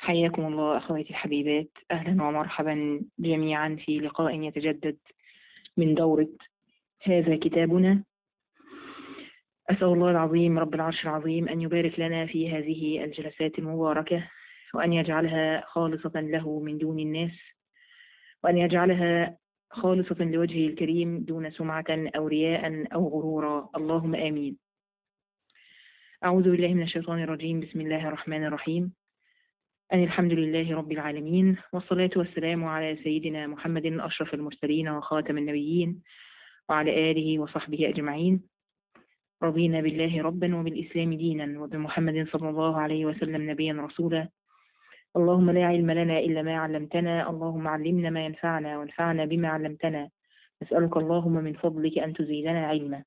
حياكم الله أخواتي الحبيبات أهلا ومرحبا جميعا في لقاء يتجدد من دورة هذا كتابنا أسأل الله العظيم رب العرش العظيم أن يبارك لنا في هذه الجلسات المباركة وأن يجعلها خالصة له من دون الناس وأن يجعلها خالصة لوجهه الكريم دون سمعة أو رياء أو غرورا اللهم آمين أعوذ بالله من الشيطان الرجيم بسم الله الرحمن الرحيم أن الحمد لله رب العالمين والصلاة والسلام على سيدنا محمد أشرف المرسلين وخاتم النبيين وعلى آله وصحبه أجمعين رضينا بالله ربا وبالإسلام دينا وبمحمد صلى الله عليه وسلم نبيا رسولا اللهم لا علم لنا إلا ما علمتنا اللهم علمنا ما ينفعنا وانفعنا بما علمتنا نسألك اللهم من فضلك أن تزيدنا علما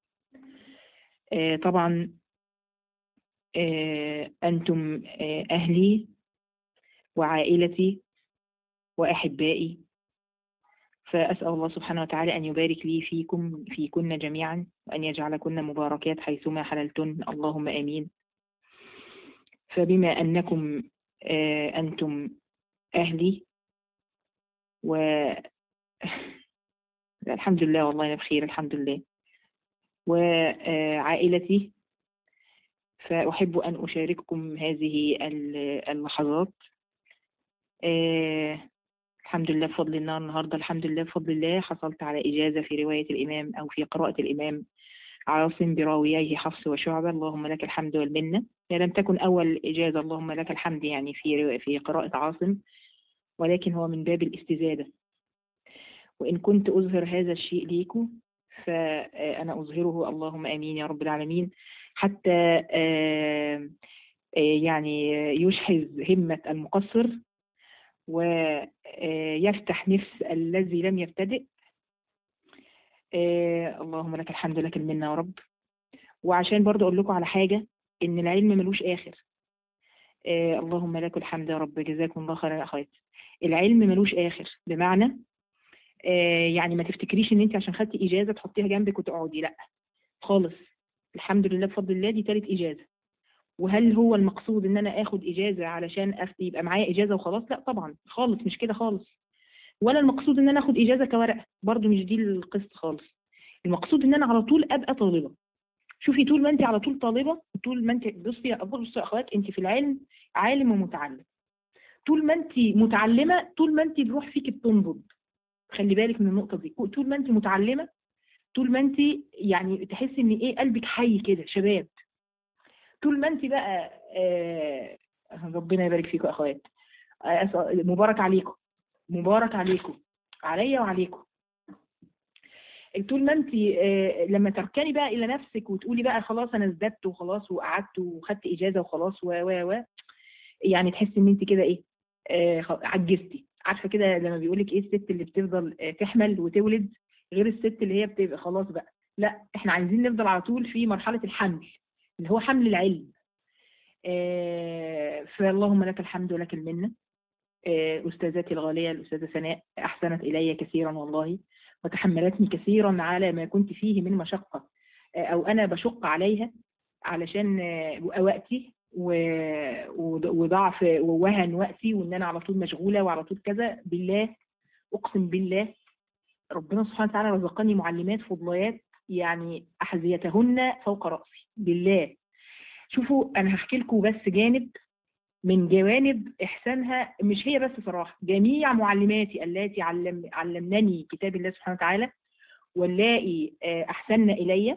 آه طبعا آه أنتم آه أهلي وعائلتي وأحبائي فأسأل الله سبحانه وتعالى أن يبارك لي فيكم فيكن جميعا وأن يجعلكن مباركات حيثما حللتن اللهم آمين فبما أنكم أنتم أهلي و الحمد لله والله أنا بخير الحمد لله وعائلتي فأحب أن أشارككم هذه اللحظات آه الحمد لله بفضل الله النهارده الحمد لله بفضل الله حصلت على إجازة في رواية الإمام أو في قراءة الإمام عاصم براوييه حفص وشعبة اللهم لك الحمد والمنة هي لم تكن أول إجازة اللهم لك الحمد يعني في في قراءة عاصم ولكن هو من باب الاستزادة وإن كنت أظهر هذا الشيء ليكم فأنا أظهره اللهم آمين يا رب العالمين حتى يعني يشحذ همة المقصر ويفتح نفس الذي لم يبتدئ اللهم لك الحمد لك المنة يا رب وعشان برضو أقول لكم على حاجة إن العلم ملوش آخر اللهم لك الحمد يا رب جزاكم الله خيرا يا أخوات العلم ملوش آخر بمعنى يعني ما تفتكريش ان انت عشان خدتي اجازه تحطيها جنبك وتقعدي لا خالص الحمد لله بفضل الله دي تالت اجازه وهل هو المقصود ان انا اخد اجازه علشان أفتي يبقى معايا اجازه وخلاص لا طبعا خالص مش كده خالص ولا المقصود ان انا اخد اجازه كورقه برضو مش دي القصه خالص المقصود ان انا على طول ابقى طالبه شوفي طول ما انت على طول طالبه طول ما انت بصي بصي يا اخوات انت في العلم عالم ومتعلم طول ما انت متعلمه طول ما انت الروح فيك بتنبض خلي بالك من النقطه دي طول ما انت متعلمه طول ما انت يعني تحسي ان ايه قلبك حي كده شباب طول ما انت بقى آه ربنا يبارك فيكم يا اخوات آه مبارك عليكم مبارك عليكم عليا وعليكم طول ما انت آه لما تركني بقى الى نفسك وتقولي بقى خلاص انا ازددت وخلاص وقعدت وخدت اجازه وخلاص و و و يعني تحسي ان انت كده ايه آه عجزتي عارفه كده لما بيقول لك ايه الست اللي بتفضل تحمل وتولد غير الست اللي هي بتبقى خلاص بقى لا احنا عايزين نفضل على طول في مرحله الحمل اللي هو حمل العلم آه فاللهم لك الحمد ولك المنه آه استاذتي الغاليه الاستاذه سناء احسنت الي كثيرا والله وتحملتني كثيرا على ما كنت فيه من مشقه آه او انا بشق عليها علشان وقتي وضعف ووهن وقتي وان انا على طول مشغوله وعلى طول كذا بالله اقسم بالله ربنا سبحانه وتعالى رزقني معلمات فضليات يعني احذيتهن فوق راسي بالله شوفوا انا هحكي لكم بس جانب من جوانب احسانها مش هي بس صراحه جميع معلماتي اللاتي علم علمنني كتاب الله سبحانه وتعالى واللائي احسن الي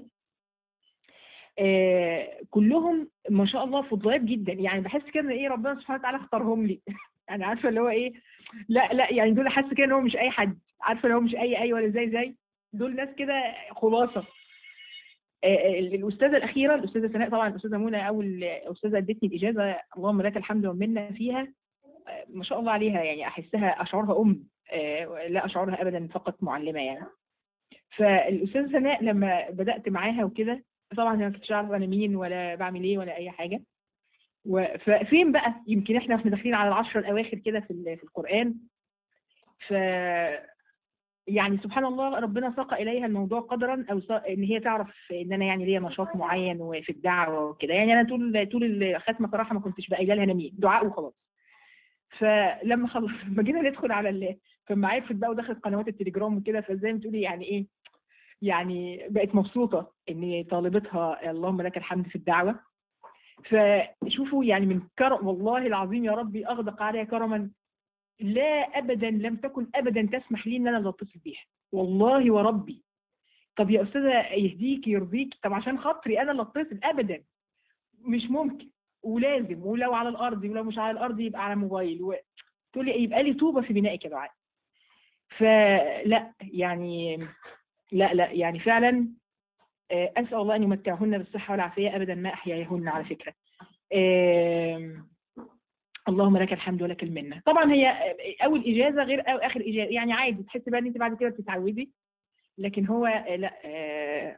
آه كلهم ما شاء الله فضلات جدا يعني بحس كده ايه ربنا سبحانه وتعالى اختارهم لي يعني عارفه اللي هو ايه لا لا يعني دول حاسه كده ان هو مش اي حد عارفه اللي هو مش اي اي ولا زي زي دول ناس كده خلاصه آه الاستاذه الاخيره الاستاذه سناء طبعا الاستاذه منى اول استاذه ادتني الاجازه اللهم لك الحمد والمنه فيها آه ما شاء الله عليها يعني احسها اشعرها ام لا اشعرها ابدا فقط معلمه يعني فالاستاذه سناء لما بدات معاها وكده طبعا ما كنتش عارفه انا مين ولا بعمل ايه ولا اي حاجه ففين بقى يمكن احنا احنا داخلين على العشر الاواخر كده في في القران ف يعني سبحان الله ربنا ساق اليها الموضوع قدرا او ان هي تعرف ان انا يعني ليا نشاط معين وفي الدعوه وكده يعني انا طول طول الختمه صراحه ما كنتش بقى لها انا مين دعاء وخلاص فلما خلص لما جينا ندخل على ال فما عرفت بقى ودخلت قنوات التليجرام وكده فزي ما تقولي يعني ايه يعني بقت مبسوطه ان طالبتها اللهم لك الحمد في الدعوه فشوفوا يعني من كرم والله العظيم يا ربي اغدق عليها كرما لا ابدا لم تكن ابدا تسمح لي ان انا اللي اتصل بيها والله وربي طب يا استاذه يهديك يرضيك طب عشان خاطري انا اللي اتصل ابدا مش ممكن ولازم ولو على الارض ولو مش على الارض يبقى على موبايل و... تقول لي يبقى لي طوبه في بنائك يا دعاء فلا يعني لا لا يعني فعلا آه، اسال الله ان يمتعهن بالصحه والعافيه ابدا ما احياهن على فكره آم، اللهم لك الحمد ولك المنه طبعا هي آه، اول اجازه غير أو اخر اجازه يعني عادي تحس بقى ان انت بعد كده بتتعودي لكن هو آه، لا آه،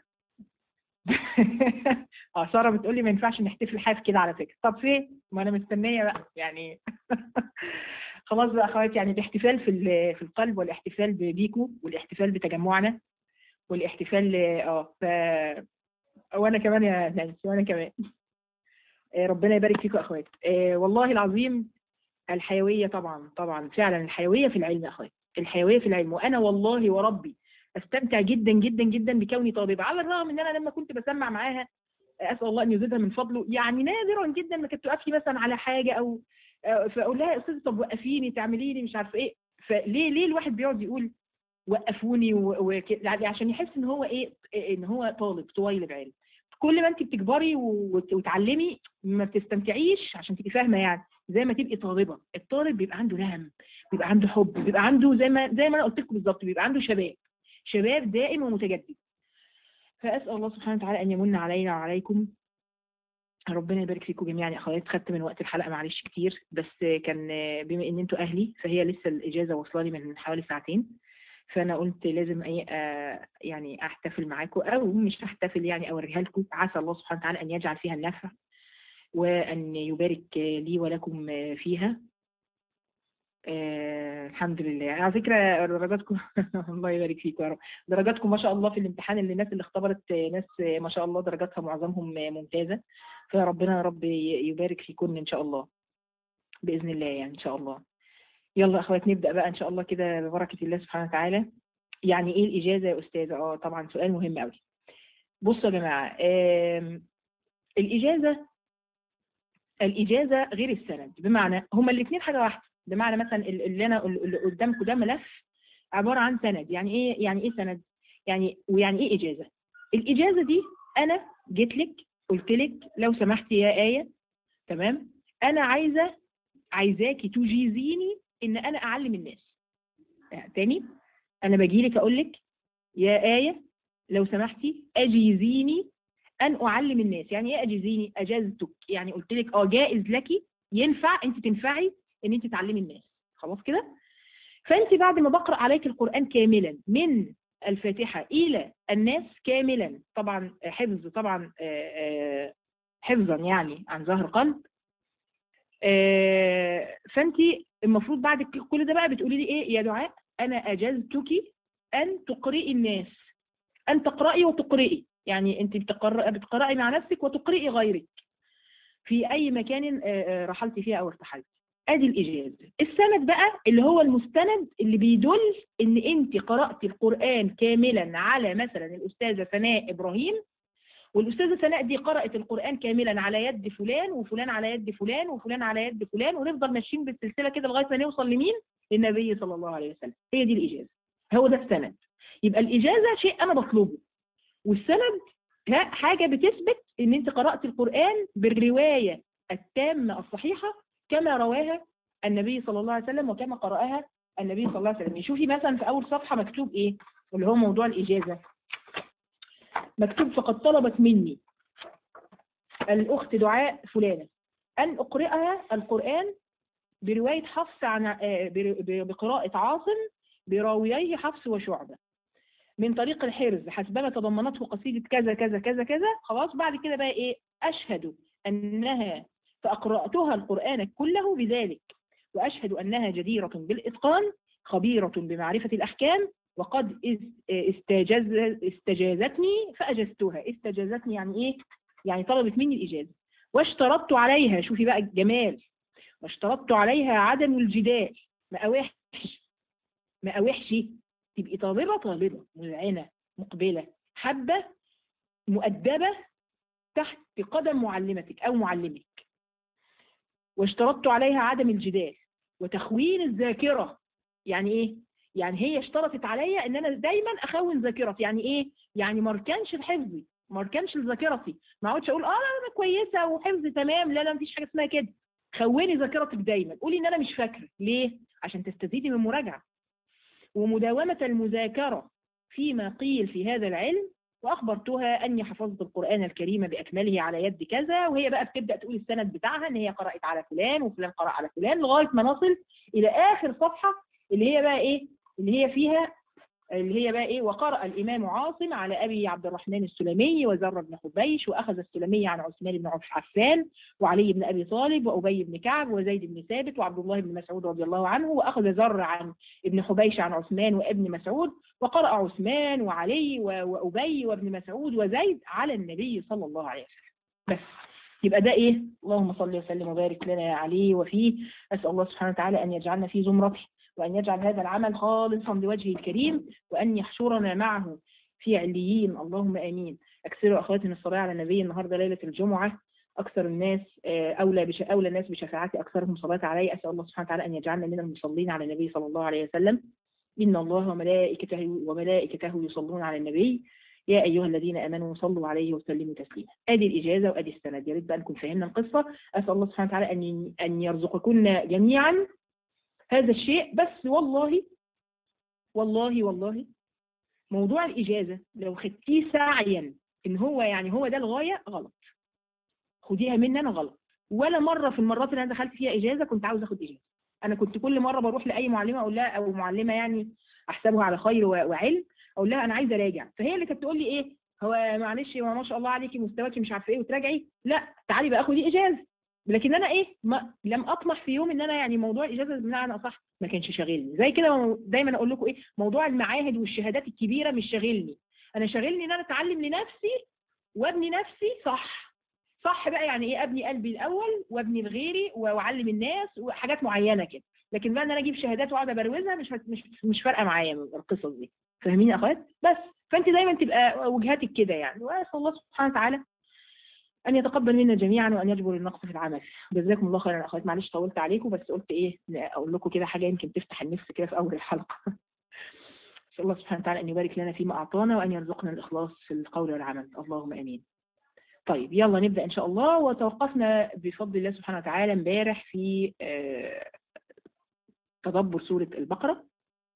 اه ساره بتقول لي ما ينفعش نحتفل حاف كده على فكره طب فين ما انا مستنيه بقى يعني خلاص بقى اخواتي يعني الاحتفال في ال- في القلب والاحتفال بيكو والاحتفال بتجمعنا والاحتفال اه ف وانا كمان يا نانسي وانا كمان آه، ربنا يبارك فيكم يا اخوات آه، والله العظيم الحيويه طبعا طبعا فعلا الحيويه في العلم يا اخوات الحيويه في العلم وانا والله وربي استمتع جدا جدا جدا بكوني طالبه على الرغم ان انا لما كنت بسمع معاها اسال الله ان يزيدها من فضله يعني نادرا جدا ما كانت تقف لي مثلا على حاجه او آه، فاقول لها يا استاذه طب وقفيني تعملي لي مش عارفه ايه فليه ليه الواحد بيقعد يقول وقفوني و- وك- يعني عشان يحس ان هو ايه ان هو طالب طويل علم كل ما انت بتكبري وت- وتعلمي ما بتستمتعيش عشان تبقي فاهمه يعني زي ما تبقي طالبه الطالب بيبقى عنده نهم بيبقى عنده حب بيبقى عنده زي ما زي ما انا قلت لكم بالظبط بيبقى عنده شباب شباب دائم ومتجدد فاسال الله سبحانه وتعالى ان يمن علينا وعليكم ربنا يبارك فيكم جميعا يا اخوات خدت من وقت الحلقه معلش كتير بس كان بما ان انتوا اهلي فهي لسه الاجازه واصله لي من حوالي ساعتين فانا قلت لازم ايه آه يعني احتفل معاكم او مش احتفل يعني اوريها لكم عسى الله سبحانه وتعالى ان يجعل فيها النفع وان يبارك لي ولكم فيها آه الحمد لله على فكره درجاتكم الله يبارك فيكم يا رب درجاتكم ما شاء الله في الامتحان اللي الناس اللي اختبرت آه، ناس آه، ما شاء الله درجاتها معظمهم آه، ممتازه فربنا يا رب ي- يبارك فيكم ان شاء الله باذن الله يعني ان شاء الله يلا يا اخوات نبدا بقى ان شاء الله كده ببركه الله سبحانه وتعالى يعني ايه الاجازه يا استاذه اه طبعا سؤال مهم قوي بصوا يا جماعه آم، الاجازه الاجازه غير السند بمعنى هما الاثنين حاجه واحده بمعنى مثلا ال- اللي انا اللي قدامكم ده ملف عباره عن سند يعني ايه يعني ايه سند يعني ويعني ايه اجازه الاجازه دي انا جيت لك قلت لك لو سمحتي يا ايه تمام انا عايزه عايزاكي تجيزيني ان انا اعلم الناس يعني تاني انا باجي لك اقول لك يا ايه لو سمحتي اجيزيني ان اعلم الناس يعني ايه اجيزيني اجازتك يعني قلت لك اه جائز لك ينفع انت تنفعي ان انت تعلمي الناس خلاص كده فانت بعد ما بقرا عليك القران كاملا من الفاتحه الى الناس كاملا طبعا حفظ طبعا آه، آه، حفظا يعني عن ظهر قلب آه، فانت المفروض بعد كل ده بقى بتقولي لي ايه يا دعاء انا اجزتك ان تقرئي الناس ان تقراي وتقرئي يعني انت بتقرأ بتقراي مع نفسك وتقرئي غيرك في اي مكان آه، آه، رحلتي فيها او ارتحلتي ادي الاجازه السند بقى اللي هو المستند اللي بيدل ان انت قراتي القران كاملا على مثلا الاستاذه سناء ابراهيم والاستاذه سناء دي قرات القران كاملا على يد فلان وفلان على يد فلان وفلان على يد فلان ونفضل ماشيين بالسلسله كده لغايه ما نوصل لمين للنبي صلى الله عليه وسلم هي دي الاجازه هو ده السند يبقى الاجازه شيء انا بطلبه والسند ها حاجه بتثبت ان انت قرات القران بالروايه التامه الصحيحه كما رواها النبي صلى الله عليه وسلم وكما قراها النبي صلى الله عليه وسلم شوفي مثلا في اول صفحه مكتوب ايه اللي هو موضوع الاجازه مكتوب فقد طلبت مني الأخت دعاء فلانة أن أقرأها القرآن برواية حفص عن آه، بر- ب- بقراءة عاصم براوييه حفص وشعبة من طريق الحرز حسبما تضمنته قصيدة كذا كذا كذا كذا خلاص بعد كده بقى إيه أشهد أنها فأقرأتها القرآن كله بذلك وأشهد أنها جديرة بالإتقان خبيرة بمعرفة الأحكام وقد اس- استجاز استجازتني فأجزتها استجازتني يعني إيه؟ يعني طلبت مني الإجازة واشترطت عليها شوفي بقى الجمال واشترطت عليها عدم الجدال ما أوحش ما أوحش تبقي طالبة طالبة مذعنة مقبلة حبة مؤدبة تحت قدم معلمتك أو معلمك واشترطت عليها عدم الجدال وتخوين الذاكرة يعني إيه؟ يعني هي اشترطت عليا ان انا دايما اخون ذاكرتي يعني ايه يعني ما اركنش لحفظي ما اركنش لذاكرتي ما اقعدش اقول اه لا انا كويسه وحفظي تمام لا لا مفيش حاجه اسمها كده خوني ذاكرتك دايما قولي ان انا مش فاكره ليه عشان تستزيدي من المراجعه ومداومه المذاكره فيما قيل في هذا العلم واخبرتها اني حفظت القران الكريم باكمله على يد كذا وهي بقى بتبدا تقول السند بتاعها ان هي قرات على فلان وفلان قرا على فلان لغايه ما نصل الى اخر صفحه اللي هي بقى ايه اللي هي فيها اللي هي بقى ايه وقرأ الإمام عاصم على أبي عبد الرحمن السلمي وزر بن حبيش وأخذ السلمي عن عثمان بن عفان وعلي بن أبي طالب وأبي بن كعب وزيد بن ثابت وعبد الله بن مسعود رضي الله عنه وأخذ زر عن ابن حبيش عن عثمان وابن مسعود وقرأ عثمان وعلي وأبي وابن مسعود وزيد على النبي صلى الله عليه وسلم بس يبقى ده ايه اللهم صل وسلم وبارك لنا عليه وفيه أسأل الله سبحانه وتعالى أن يجعلنا في زمرته وأن يجعل هذا العمل خالصا لوجهه الكريم وأن يحشرنا معه في عليين اللهم آمين أكثروا أخواتي من الصلاة على النبي النهاردة ليلة الجمعة أكثر الناس أولى بش... أولى الناس بشفاعتي أكثرهم صلاة علي أسأل الله سبحانه وتعالى أن يجعلنا من المصلين على النبي صلى الله عليه وسلم إن الله وملائكته وملائكته يصلون على النبي يا أيها الذين آمنوا صلوا عليه وسلموا تسليما أدي الإجازة وأدي السند يا ريت بقى نكون فهمنا القصة أسأل الله سبحانه وتعالى أن أن يرزقكن جميعا هذا الشيء بس والله والله والله موضوع الإجازة لو خدتيه سعيا إن هو يعني هو ده الغاية غلط خديها مني أنا غلط ولا مرة في المرات اللي أنا دخلت فيها إجازة كنت عاوز أخد إجازة أنا كنت كل مرة بروح لأي معلمة أقول لها أو معلمة يعني أحسبها على خير وعلم أقول لها أنا عايزة أراجع فهي اللي كانت تقول لي إيه هو معلش هو ما شاء الله عليكي مستواكي مش عارفه ايه وتراجعي لا تعالي بقى خدي اجازه لكن انا ايه ما لم اطمح في يوم ان انا يعني موضوع الاجازه بمعنى اصح ما كانش شاغلني زي كده دايما اقول لكم ايه موضوع المعاهد والشهادات الكبيره مش شاغلني انا شاغلني ان انا اتعلم لنفسي وابني نفسي صح صح بقى يعني ايه ابني قلبي الاول وابني لغيري واعلم الناس وحاجات معينه كده لكن بقى ان انا اجيب شهادات واقعد ابروزها مش مش مش فارقه معايا القصص دي فاهمين يا اخوات بس فانت دايما تبقى وجهاتك كده يعني واسال الله سبحانه وتعالى أن يتقبل منا جميعا وأن يجبر النقص في العمل جزاكم الله خيرا يا أخوات معلش طولت عليكم بس قلت إيه أقول لكم كده حاجة يمكن تفتح النفس كده في أول الحلقة أسأل الله سبحانه وتعالى أن يبارك لنا فيما أعطانا وأن يرزقنا الإخلاص في القول والعمل اللهم آمين طيب يلا نبدأ إن شاء الله وتوقفنا بفضل الله سبحانه وتعالى امبارح في تدبر سورة البقرة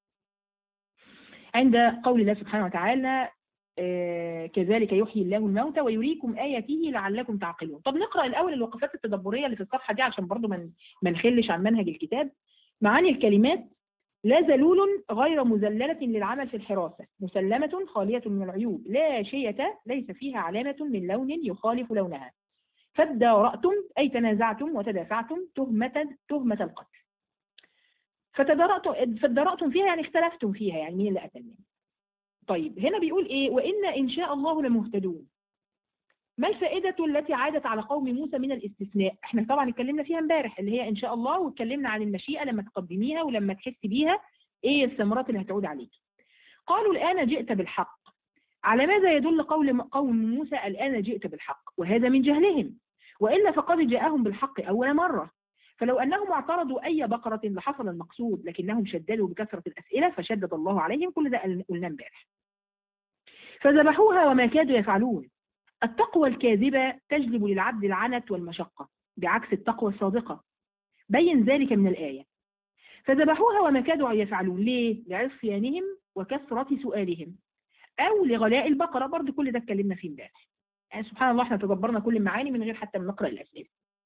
عند قول الله سبحانه وتعالى آه كذلك يحيي الله الموتى ويريكم آياته لعلكم تعقلون طب نقرأ الأول الوقفات التدبرية اللي في الصفحة دي عشان برضو من ما نخلش عن منهج الكتاب معاني الكلمات لا زلول غير مذللة للعمل في الحراسة مسلمة خالية من العيوب لا شية ليس فيها علامة من لون يخالف لونها فادارأتم أي تنازعتم وتدافعتم تهمة تهمة القتل فتدارأتم فادارأتم فيها يعني اختلفتم فيها يعني مين اللي قتل مين طيب هنا بيقول ايه وإن إن شاء الله لمهتدون ما الفائدة التي عادت على قوم موسى من الاستثناء احنا طبعا اتكلمنا فيها امبارح اللي هي إن شاء الله واتكلمنا عن المشيئة لما تقدميها ولما تحسي بيها ايه الثمرات اللي هتعود عليك قالوا الآن جئت بالحق على ماذا يدل قول قوم موسى الآن جئت بالحق وهذا من جهلهم وإلا فقد جاءهم بالحق أول مرة فلو أنهم اعترضوا أي بقرة لحصل المقصود لكنهم شددوا بكثرة الأسئلة فشدد الله عليهم كل ده قلنا امبارح فذبحوها وما كادوا يفعلون التقوى الكاذبة تجلب للعبد العنت والمشقة بعكس التقوى الصادقة بين ذلك من الآية فذبحوها وما كادوا يفعلون ليه؟ لعصيانهم وكثرة سؤالهم أو لغلاء البقرة برضه كل ده اتكلمنا فيه امبارح يعني سبحان الله احنا تدبرنا كل المعاني من غير حتى ما نقرأ الأسئلة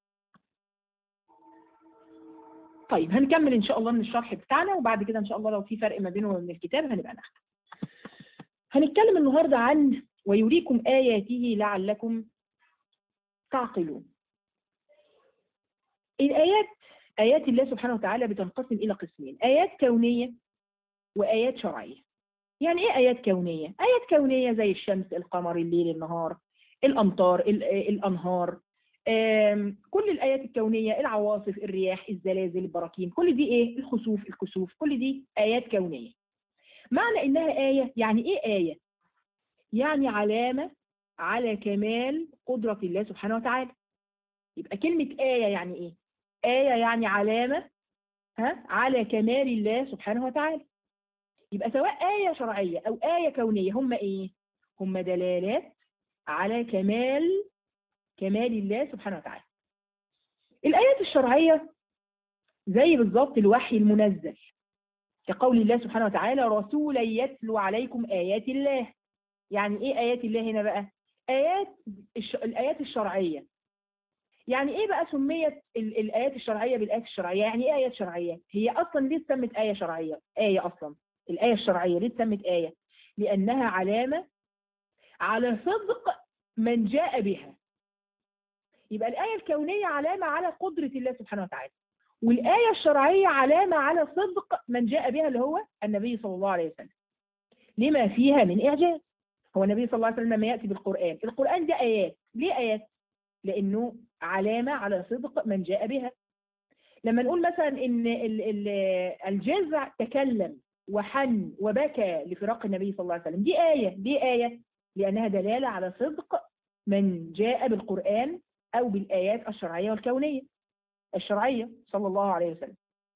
طيب هنكمل إن شاء الله من الشرح بتاعنا وبعد كده إن شاء الله لو في فرق ما بينه وبين الكتاب هنبقى ناخده هنتكلم النهاردة عن ويريكم آياته لعلكم تعقلون الآيات آيات الله سبحانه وتعالى بتنقسم إلى قسمين آيات كونية وآيات شرعية يعني إيه آيات كونية؟ آيات كونية زي الشمس القمر الليل النهار الأمطار الأنهار آم، كل الآيات الكونية العواصف الرياح الزلازل البراكين كل دي إيه الخسوف الكسوف كل دي آيات كونية معنى إنها آية يعني إيه آية يعني علامة على كمال قدرة الله سبحانه وتعالى يبقى كلمة آية يعني إيه آية يعني علامة ها على كمال الله سبحانه وتعالى يبقى سواء آية شرعية أو آية كونية هم إيه هم دلالات على كمال كمال الله سبحانه وتعالى الآيات الشرعية زي بالظبط الوحي المنزل كقول الله سبحانه وتعالى رسولا يتلو عليكم آيات الله يعني إيه آيات الله هنا بقى آيات الش... الآيات الشرعية يعني إيه بقى سميت ال... الآيات الشرعية بالآيات الشرعية يعني إيه آيات شرعية هي أصلا ليه اتسمت آية شرعية آية أصلا الآية الشرعية ليه اتسمت آية لأنها علامة على صدق من جاء بها يبقى الآية الكونية علامة على قدرة الله سبحانه وتعالى والآية الشرعية علامة على صدق من جاء بها اللي هو النبي صلى الله عليه وسلم لما فيها من إعجاز هو النبي صلى الله عليه وسلم لما يأتي بالقرآن القرآن ده آيات ليه آيات؟ لأنه علامة على صدق من جاء بها لما نقول مثلا إن ال- ال- الجزع تكلم وحن وبكى لفراق النبي صلى الله عليه وسلم دي آية دي آية لأنها دلالة على صدق من جاء بالقرآن أو بالآيات الشرعية والكونية الشرعية صلى الله عليه وسلم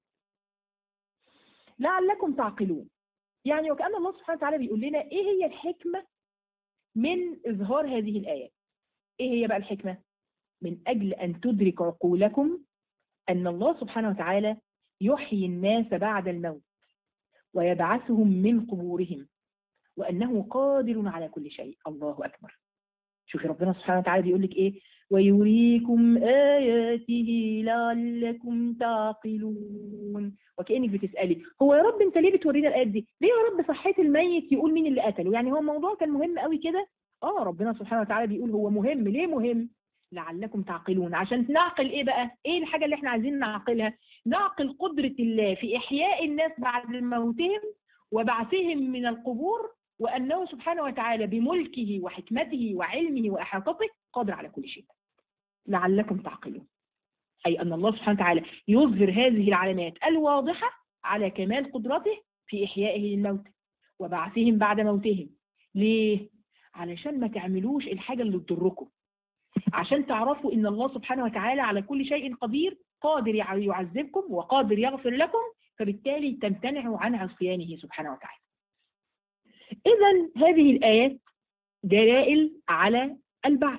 لعلكم تعقلون يعني وكأن الله سبحانه وتعالى بيقول لنا إيه هي الحكمة من إظهار هذه الآيات إيه هي بقى الحكمة من أجل أن تدرك عقولكم أن الله سبحانه وتعالى يحيي الناس بعد الموت ويبعثهم من قبورهم وأنه قادر على كل شيء الله أكبر شوفي ربنا سبحانه وتعالى بيقول لك إيه ويريكم آياته لعلكم تعقلون وكأنك بتسألي هو يا رب أنت ليه بتورينا الآيات دي ليه يا رب صحيت الميت يقول مين اللي قتله يعني هو الموضوع كان مهم قوي كده آه ربنا سبحانه وتعالى بيقول هو مهم ليه مهم لعلكم تعقلون عشان نعقل ايه بقى ايه الحاجة اللي احنا عايزين نعقلها نعقل قدرة الله في احياء الناس بعد موتهم وبعثهم من القبور وانه سبحانه وتعالى بملكه وحكمته وعلمه واحاطته قادر على كل شيء لعلكم تعقلون اي ان الله سبحانه وتعالى يظهر هذه العلامات الواضحة على كمال قدرته في احيائه للموت وبعثهم بعد موتهم ليه علشان ما تعملوش الحاجة اللي تضركم عشان تعرفوا ان الله سبحانه وتعالى على كل شيء قدير قادر يعذبكم وقادر يغفر لكم فبالتالي تمتنعوا عن عصيانه سبحانه وتعالى اذا هذه الايات دلائل على البعث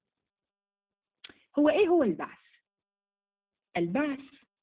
هو ايه هو البعث البعث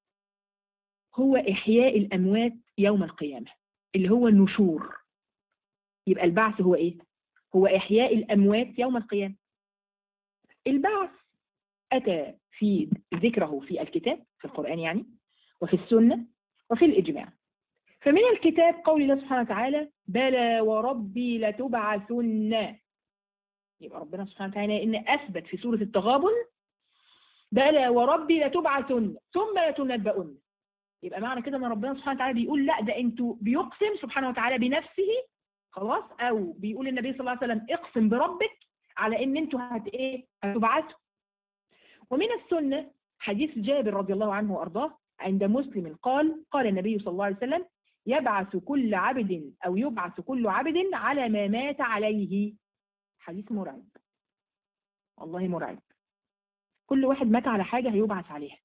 هو احياء الاموات يوم القيامة اللي هو النشور يبقى البعث هو ايه هو احياء الاموات يوم القيامة البعث أتى في ذكره في الكتاب في القرآن يعني وفي السنة وفي الإجماع فمن الكتاب قول الله سبحانه وتعالى بلى وربي لتبعثن يبقى ربنا سبحانه وتعالى إن أثبت في سورة التغابن بلى وربي لتبعثن ثم لتنبؤن يبقى معنى كده ان ربنا سبحانه وتعالى بيقول لا ده انتوا بيقسم سبحانه وتعالى بنفسه خلاص او بيقول النبي صلى الله عليه وسلم اقسم بربك على ان انتوا هت ايه هتبعثوا ومن السنة حديث جابر رضي الله عنه وارضاه عند مسلم قال قال النبي صلى الله عليه وسلم يبعث كل عبد او يبعث كل عبد على ما مات عليه حديث مرعب والله مرعب كل واحد مات على حاجة هيبعث عليها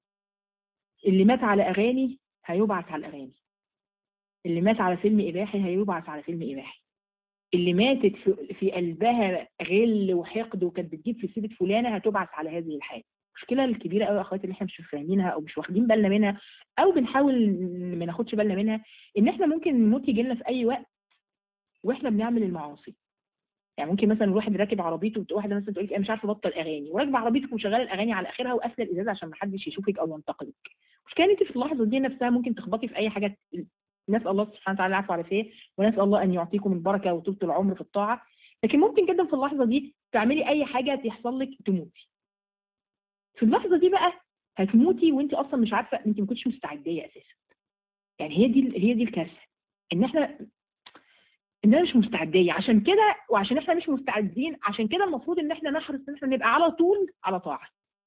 اللي مات على اغاني هيبعث على الاغاني اللي مات على فيلم اباحي هيبعث على فيلم اباحي اللي ماتت في, في قلبها غل وحقد وكانت بتجيب في سيره فلانه هتبعث على هذه الحاله المشكله الكبيره قوي يا اخواتي اللي احنا مش فاهمينها او مش واخدين بالنا منها او بنحاول ما ناخدش بالنا منها ان احنا ممكن الموت يجي لنا في اي وقت واحنا بنعمل المعاصي يعني ممكن مثلا الواحد راكب عربيته واحده مثلا تقول لك انا مش عارفه ابطل اغاني وراكبه عربيتك وشغاله الاغاني على اخرها وقافله الازاز عشان ما حدش يشوفك او ينتقدك المشكله ان انت في اللحظه دي نفسها ممكن تخبطي في اي حاجه نسال الله سبحانه وتعالى العفو والعافيه ونسال الله ان يعطيكم البركه وطولة العمر في الطاعه لكن ممكن جدا في اللحظه دي تعملي اي حاجه تحصل لك تموتي في اللحظه دي بقى هتموتي وانت اصلا مش عارفه انت ما كنتش مستعديه اساسا يعني هي دي هي دي الكارثه ان احنا ان انا مش مستعديه عشان كده وعشان احنا مش مستعدين عشان كده المفروض ان احنا نحرص ان احنا نبقى على طول على طاعه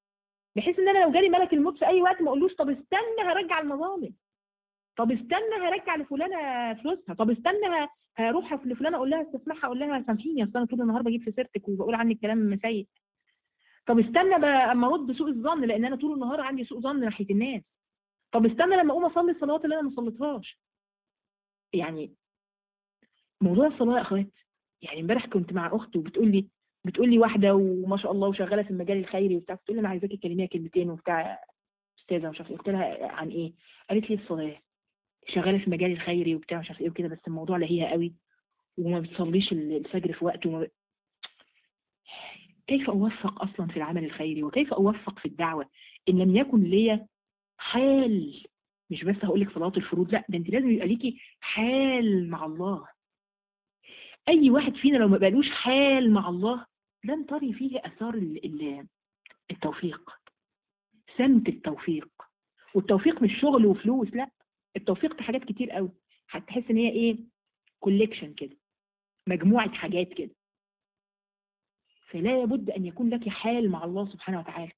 بحيث ان انا لو جالي ملك الموت في اي وقت ما اقولوش طب استنى هرجع المظالم طب استنى هرجع لفلانه فلوسها طب استنى ه- هروح لفلانه اقول لها استسمحها اقول لها سامحيني اصل انا طول النهار بجيب في سيرتك وبقول عنك كلام سيء طب استنى بقى اما ارد سوء الظن لان انا طول النهار عندي سوء ظن ناحيه الناس طب استنى لما اقوم اصلي الصلوات اللي انا ما صليتهاش يعني موضوع الصلاه يا اخوات يعني امبارح كنت مع اخت وبتقول لي بتقول لي واحده وما شاء الله وشغاله في المجال الخيري وبتاع بتقول لي انا عايزاكي تكلميها كلمتين وبتاع استاذه مش عارفه إيه. قلت لها عن ايه؟ قالت لي الصلاه شغاله في المجال الخيري وبتاع مش عارفه ايه وكده بس الموضوع لهيها قوي وما بتصليش الفجر في وقته وما ب... كيف اوفق اصلا في العمل الخيري وكيف اوفق في الدعوه ان لم يكن لي حال مش بس هقول لك صلاه الفروض لا ده انت لازم يبقى ليكي حال مع الله اي واحد فينا لو ما بقالوش حال مع الله لن تري فيه اثار ال- ال- التوفيق سمت التوفيق والتوفيق مش شغل وفلوس لا التوفيق في حاجات كتير قوي هتحس ان هي ايه كوليكشن كده مجموعه حاجات كده فلا بد ان يكون لك حال مع الله سبحانه وتعالى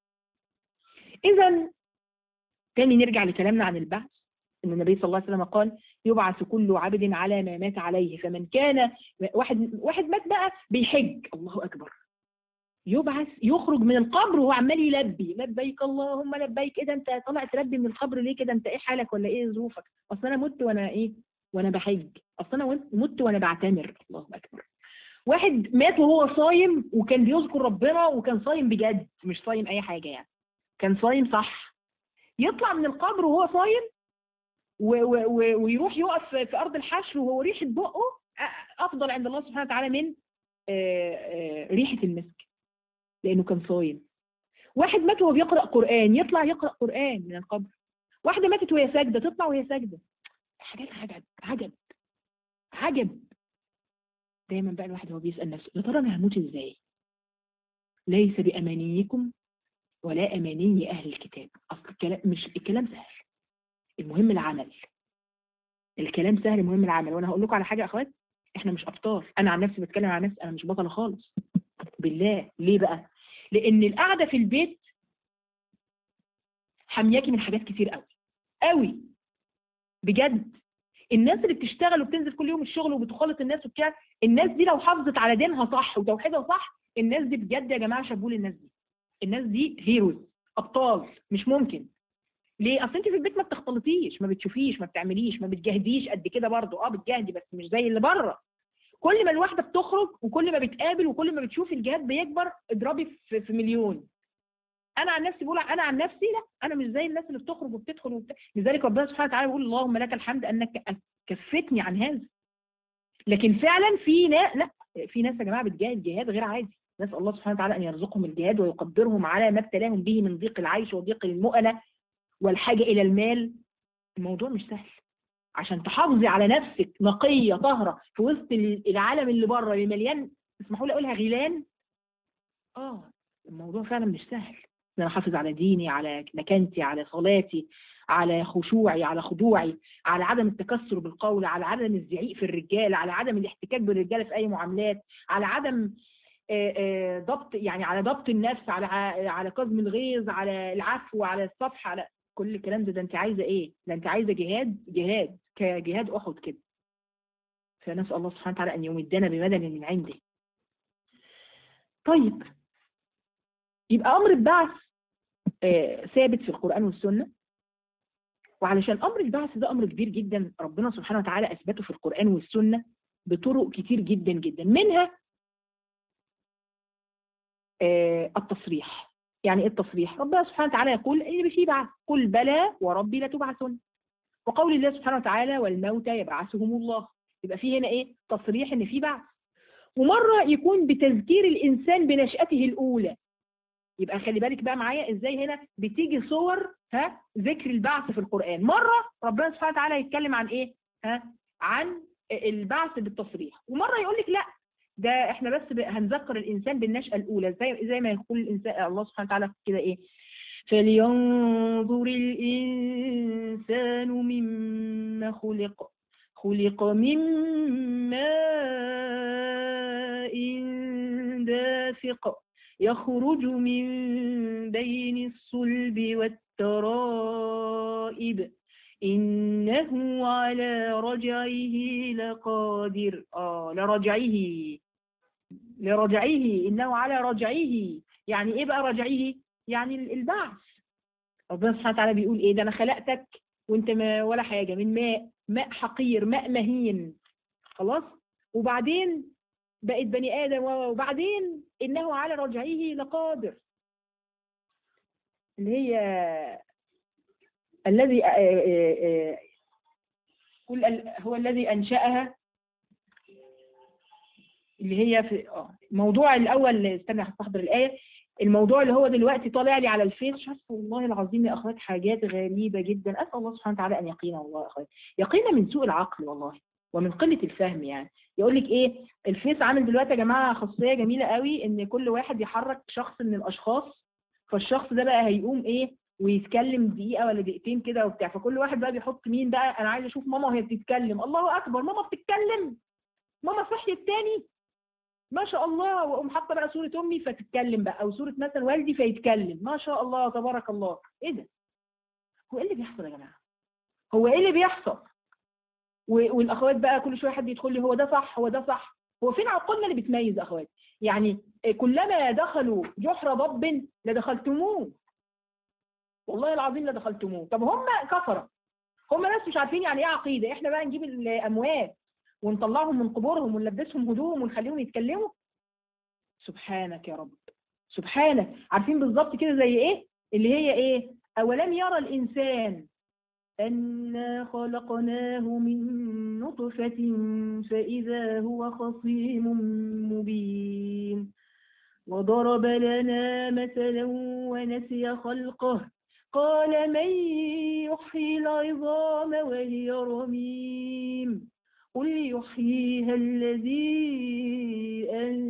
اذا تاني نرجع لكلامنا عن البعث ان النبي صلى الله عليه وسلم قال يبعث كل عبد على ما مات عليه فمن كان واحد واحد مات بقى بيحج الله اكبر يبعث يخرج من القبر وهو عمال يلبي لبيك اللهم لبيك ايه ده انت طالع تلبي من القبر ليه كده انت ايه حالك ولا ايه ظروفك اصل انا مت وانا ايه وانا بحج اصل انا وانت- مت وانا بعتمر الله اكبر واحد مات وهو صايم وكان بيذكر ربنا وكان صايم بجد مش صايم اي حاجه يعني كان صايم صح يطلع من القبر وهو صايم و- و- و- ويروح يقف في ارض الحشر وهو ريحه بقه أ- افضل عند الله سبحانه وتعالى من آه، آه، ريحه المسك لانه كان صايم واحد مات وهو بيقرا قران يطلع يقرا قران من القبر واحده ماتت وهي ساجده تطلع وهي ساجده حاجات عجب عجب عجب دايما بقى الواحد هو بيسال نفسه يا ترى انا هموت ازاي ليس بامانيكم ولا اماني اهل الكتاب اصل الكلام مش الكلام سهل المهم العمل الكلام سهل المهم العمل وانا هقول لكم على حاجه يا اخوات احنا مش ابطال انا عن نفسي بتكلم عن نفسي انا مش بطله خالص بالله ليه بقى لان القعده في البيت حمياكي من حاجات كتير قوي قوي بجد الناس اللي بتشتغل وبتنزل كل يوم الشغل وبتخلط الناس وبتاع الناس دي لو حافظت على دينها صح وتوحيدها صح الناس دي بجد يا جماعه شابوه للناس دي الناس دي هيروز ابطال مش ممكن ليه اصل انت في البيت ما بتختلطيش ما بتشوفيش ما بتعمليش ما بتجاهديش قد كده برضه اه بتجاهدي بس مش زي اللي بره كل ما الواحده بتخرج وكل ما بتقابل وكل ما بتشوف الجهاد بيكبر اضربي في, في مليون انا عن نفسي بقول انا عن نفسي لا انا مش زي الناس اللي بتخرج وبتدخل وبت... لذلك ربنا سبحانه وتعالى بيقول اللهم لك الحمد انك كفتني عن هذا لكن فعلا في ناس لا في ناس يا جماعه بتجاهد جهاد غير عادي نسال الله سبحانه وتعالى ان يرزقهم الجهاد ويقدرهم على ما ابتلاهم به من ضيق العيش وضيق المؤنه والحاجه الى المال الموضوع مش سهل عشان تحافظي على نفسك نقيه طاهره في وسط العالم اللي بره اللي مليان اسمحوا لي اقولها غيلان اه الموضوع فعلا مش سهل ان انا احافظ على ديني على مكانتي على صلاتي على خشوعي على خضوعي على عدم التكسر بالقول على عدم الزعيق في الرجال على عدم الاحتكاك بالرجاله في اي معاملات على عدم ضبط يعني على ضبط النفس على على كظم الغيظ على العفو على الصفح على كل الكلام ده ده انت عايزه ايه؟ ده انت عايزه جهاد جهاد كجهاد احد كده. فنسال الله سبحانه وتعالى ان يمدنا بمدد من عنده. طيب يبقى امر البعث آه ثابت في القران والسنه وعلشان امر البعث ده امر كبير جدا ربنا سبحانه وتعالى اثبته في القران والسنه بطرق كتير جدا جدا منها آه التصريح يعني ايه التصريح ربنا سبحانه وتعالى يقول ان في بعث قل بلى وربي لتبعثن وقول الله سبحانه وتعالى والموتى يبعثهم الله يبقى في هنا ايه تصريح ان في بعث ومره يكون بتذكير الانسان بنشاته الاولى يبقى خلي بالك بقى معايا ازاي هنا بتيجي صور ها ذكر البعث في القران مره ربنا سبحانه وتعالى يتكلم عن ايه ها عن البعث بالتصريح ومره يقول لك لا ده احنا بس هنذكر الانسان بالنشأة الاولى زي زي ما يقول الانسان الله سبحانه وتعالى كده ايه فلينظر الانسان مما خلق خلق من ماء دافق يخرج من بين الصلب والترائب إنه على رجعه لقادر آه لرجعه لرجعه إنه على رجعه يعني إيه بقى رجعه يعني ال- البعث ربنا سبحانه وتعالى بيقول إيه ده أنا خلقتك وأنت ما ولا حاجة من ماء ماء حقير ماء مهين خلاص وبعدين بقت بني آدم و- وبعدين إنه على رجعه لقادر اللي هي الذي آه، آه، آه، قل ال- هو الذي أنشأها اللي هي في اه الموضوع الأول استنى هستحضر الآية الموضوع اللي هو دلوقتي طالع لي على الفيس مش عارفه والله العظيم يا اخوات حاجات غريبه جدا اسال الله سبحانه وتعالى ان يقينا والله يا اخوات يقينا من سوء العقل والله ومن قله الفهم يعني يقول لك ايه الفيس عامل دلوقتي يا جماعه خاصيه جميله قوي ان كل واحد يحرك شخص من الاشخاص فالشخص ده بقى هيقوم ايه ويتكلم دقيقه ولا دقيقتين كده وبتاع فكل واحد بقى بيحط مين بقى انا عايز اشوف ماما وهي بتتكلم الله اكبر ماما بتتكلم ماما صحيت تاني ما شاء الله واقوم حاطه بقى صوره امي فتتكلم بقى او صوره مثلا والدي فيتكلم ما شاء الله تبارك الله ايه ده هو ايه اللي بيحصل يا جماعه هو ايه اللي بيحصل و- والاخوات بقى كل شويه حد يدخل لي هو ده صح هو ده صح هو فين عقولنا اللي بتميز يا اخوات يعني كلما دخلوا جحر ضب لدخلتموه والله العظيم لدخلتموه طب هم كفره هم ناس مش عارفين يعني ايه عقيده احنا بقى نجيب الاموات ونطلعهم من قبورهم ونلبسهم هدوم ونخليهم يتكلموا سبحانك يا رب سبحانك عارفين بالظبط كده زي ايه اللي هي ايه اولم يرى الانسان انا خلقناه من نطفه فاذا هو خصيم مبين وضرب لنا مثلا ونسي خلقه قال من يحيي العظام وهي رميم قل يحييها الذي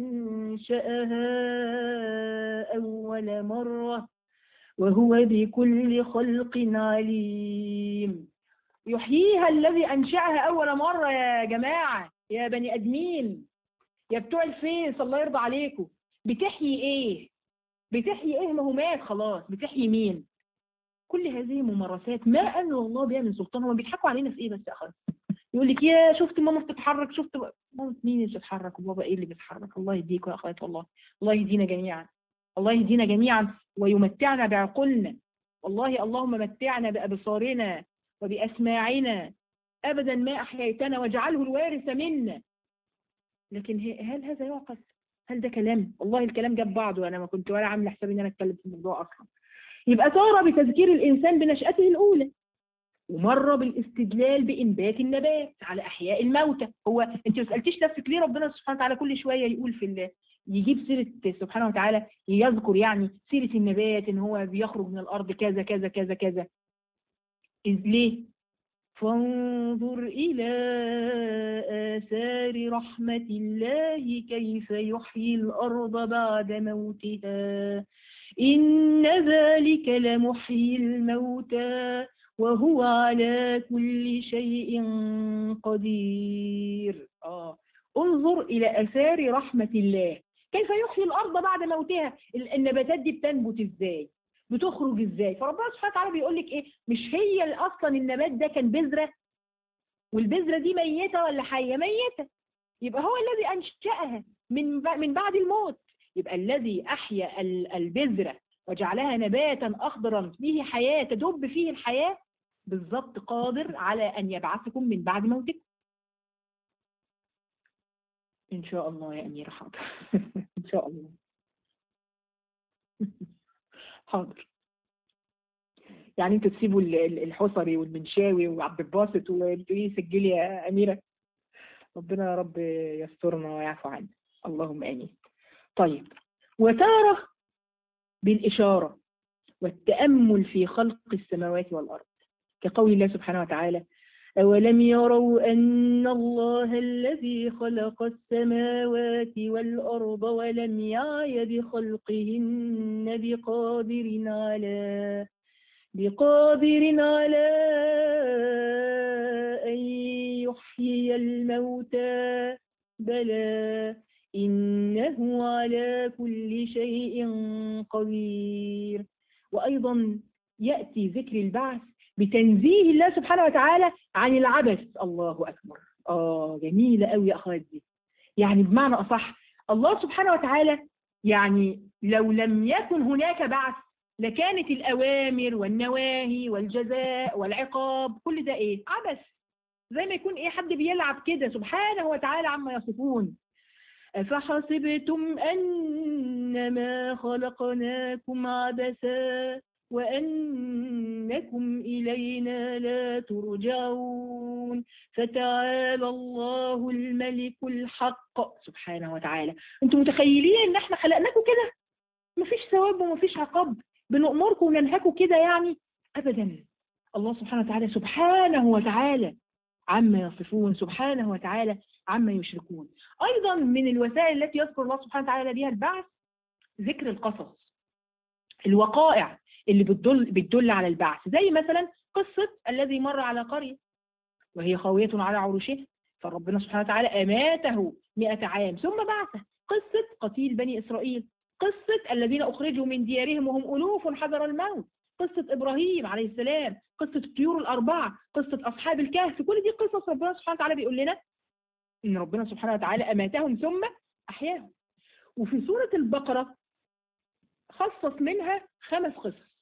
أنشأها أول مرة وهو بكل خلق عليم يحييها الذي أنشأها أول مرة يا جماعة يا بني أدمين يا بتوع الفيس الله يرضى عليكم بتحيي إيه بتحيي إيه ما هو مات خلاص بتحيي مين كل هذه ممارسات ما أنزل الله بها من سلطان هم بيضحكوا علينا في إيه بس يا أخوان يقول لك يا شفت ماما بتتحرك شفت ب- ماما مين اللي بتتحرك وبابا ايه اللي بيتحرك الله يهديكم يا اخوات والله الله يهدينا جميعا الله يهدينا جميعا ويمتعنا بعقولنا والله اللهم متعنا بأبصارنا وبأسماعنا أبدا ما أحييتنا واجعله الوارث منا لكن هي- هل هذا يعقل؟ هل ده كلام؟ والله الكلام جاب بعضه أنا ما كنت ولا عامل حسابي إن أنا أتكلم في الموضوع أصلا يبقى صار بتذكير الإنسان بنشأته الأولى ومرة بالاستدلال بإنبات النبات على أحياء الموتى هو أنت ما سألتيش نفسك ليه ربنا سبحانه وتعالى كل شوية يقول في ال... يجيب سيرة سبحانه وتعالى يذكر يعني سيرة النبات إن هو بيخرج من الأرض كذا كذا كذا كذا إذ ليه؟ فانظر إلى آثار رحمة الله كيف يحيي الأرض بعد موتها إن ذلك لمحيي الموتى وهو على كل شيء قدير آه. انظر إلى أثار رحمة الله كيف يحيي الأرض بعد موتها ال- النباتات دي بتنبت إزاي بتخرج إزاي فربنا سبحانه وتعالى بيقول لك إيه مش هي ال- أصلا النبات ده كان بذرة والبذرة دي ميتة ولا حية ميتة يبقى هو الذي أنشأها من ب- من بعد الموت يبقى الذي أحيا ال- البذرة وجعلها نباتا أخضرا فيه حياة تدب فيه الحياة بالضبط قادر على أن يبعثكم من بعد موتكم إن شاء الله يا أميرة حاضر إن شاء الله حاضر يعني انتوا تسيبوا ال- ال- الحصري والمنشاوي وعبد الباسط وتقولي سجلي يا أميرة ربنا يا رب يسترنا ويعفو عنا اللهم آمين طيب وتارة بالإشارة والتأمل في خلق السماوات والأرض كقول الله سبحانه وتعالى أولم يروا أن الله الذي خلق السماوات والأرض ولم يعي بخلقهن بقادر على بقادر على أن يحيي الموتى بلى إنه على كل شيء قدير وأيضا يأتي ذكر البعث بتنزيه الله سبحانه وتعالى عن العبث الله أكبر آه جميلة قوي يا أخوات دي يعني بمعنى أصح الله سبحانه وتعالى يعني لو لم يكن هناك بعث لكانت الأوامر والنواهي والجزاء والعقاب كل ده إيه عبث زي ما يكون إيه حد بيلعب كده سبحانه وتعالى عما يصفون أفحسبتم أنما خلقناكم عبثا وأنكم إلينا لا ترجعون فتعالى الله الملك الحق سبحانه وتعالى انتم متخيلين ان احنا خلقناكم كده مفيش ثواب ومفيش عقاب بنأمركم وننهاكم كده يعني أبدا الله سبحانه وتعالى سبحانه وتعالى عما يصفون سبحانه وتعالى عما يشركون أيضا من الوسائل التي يذكر الله سبحانه وتعالى بها البعث ذكر القصص الوقائع اللي بتدل, بتدل على البعث زي مثلا قصة الذي مر على قرية وهي خاوية على عروشها فربنا سبحانه وتعالى أماته مئة عام ثم بعثه قصة قتيل بني إسرائيل قصة الذين أخرجوا من ديارهم وهم ألوف حذر الموت قصة إبراهيم عليه السلام قصة الطيور الأربعة قصة أصحاب الكهف كل دي قصص ربنا سبحانه وتعالى بيقول لنا إن ربنا سبحانه وتعالى أماتهم ثم أحياهم وفي سورة البقرة خصص منها خمس قصص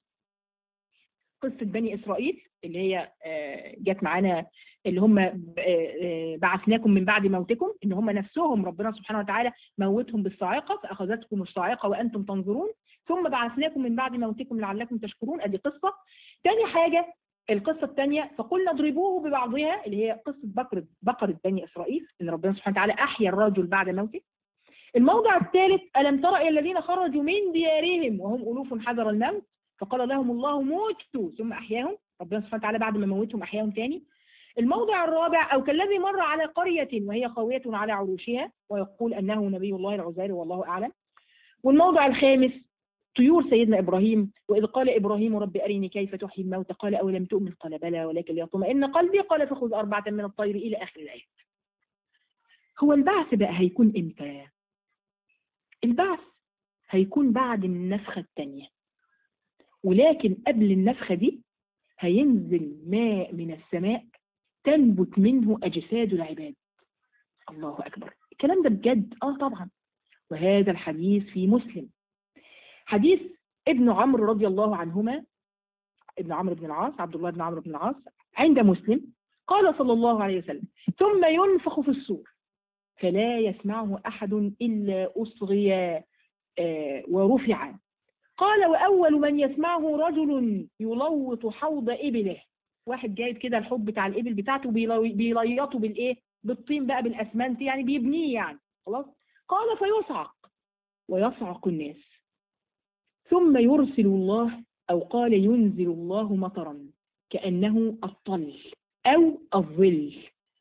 قصة بني إسرائيل اللي هي جت معانا اللي هم بعثناكم من بعد موتكم ان هم نفسهم ربنا سبحانه وتعالى موتهم بالصاعقة فأخذتكم الصاعقة وأنتم تنظرون ثم بعثناكم من بعد موتكم لعلكم تشكرون ادي قصة تاني حاجة القصة الثانية فقلنا اضربوه ببعضها اللي هي قصة بقرة بقرة بني إسرائيل ان ربنا سبحانه وتعالى أحيا الرجل بعد موته الموضع الثالث ألم ترى إلى الذين خرجوا من ديارهم وهم ألوف حذر الموت فقال لهم الله موتوا ثم أحياهم ربنا سبحانه وتعالى بعد ما موتهم أحياهم تاني الموضع الرابع أو كالذي مر على قرية وهي خاوية على عروشها ويقول أنه نبي الله العزير والله أعلم والموضع الخامس طيور سيدنا إبراهيم وإذ قال إبراهيم رب أرني كيف تحيي الموت قال أولم تؤمن قال بلى ولكن ليطمئن قلبي قال فخذ أربعة من الطير إلى آخر الآية هو البعث بقى هيكون إمتى البعث هيكون بعد النفخة الثانية ولكن قبل النفخة دي هينزل ماء من السماء تنبت منه أجساد العباد الله أكبر الكلام ده بجد آه طبعا وهذا الحديث في مسلم حديث ابن عمرو رضي الله عنهما ابن عمرو بن العاص عبد الله بن عمرو بن العاص عند مسلم قال صلى الله عليه وسلم ثم ينفخ في الصور فلا يسمعه أحد إلا أصغي آه ورفع قال وأول من يسمعه رجل يلوط حوض إبله واحد جايب كده الحوض بتاع الإبل بتاعته بيليطه بالإيه بالطين بقى بالأسمنت يعني بيبنيه يعني خلاص قال فيصعق ويصعق الناس ثم يرسل الله أو قال ينزل الله مطرا كأنه الطل أو الظل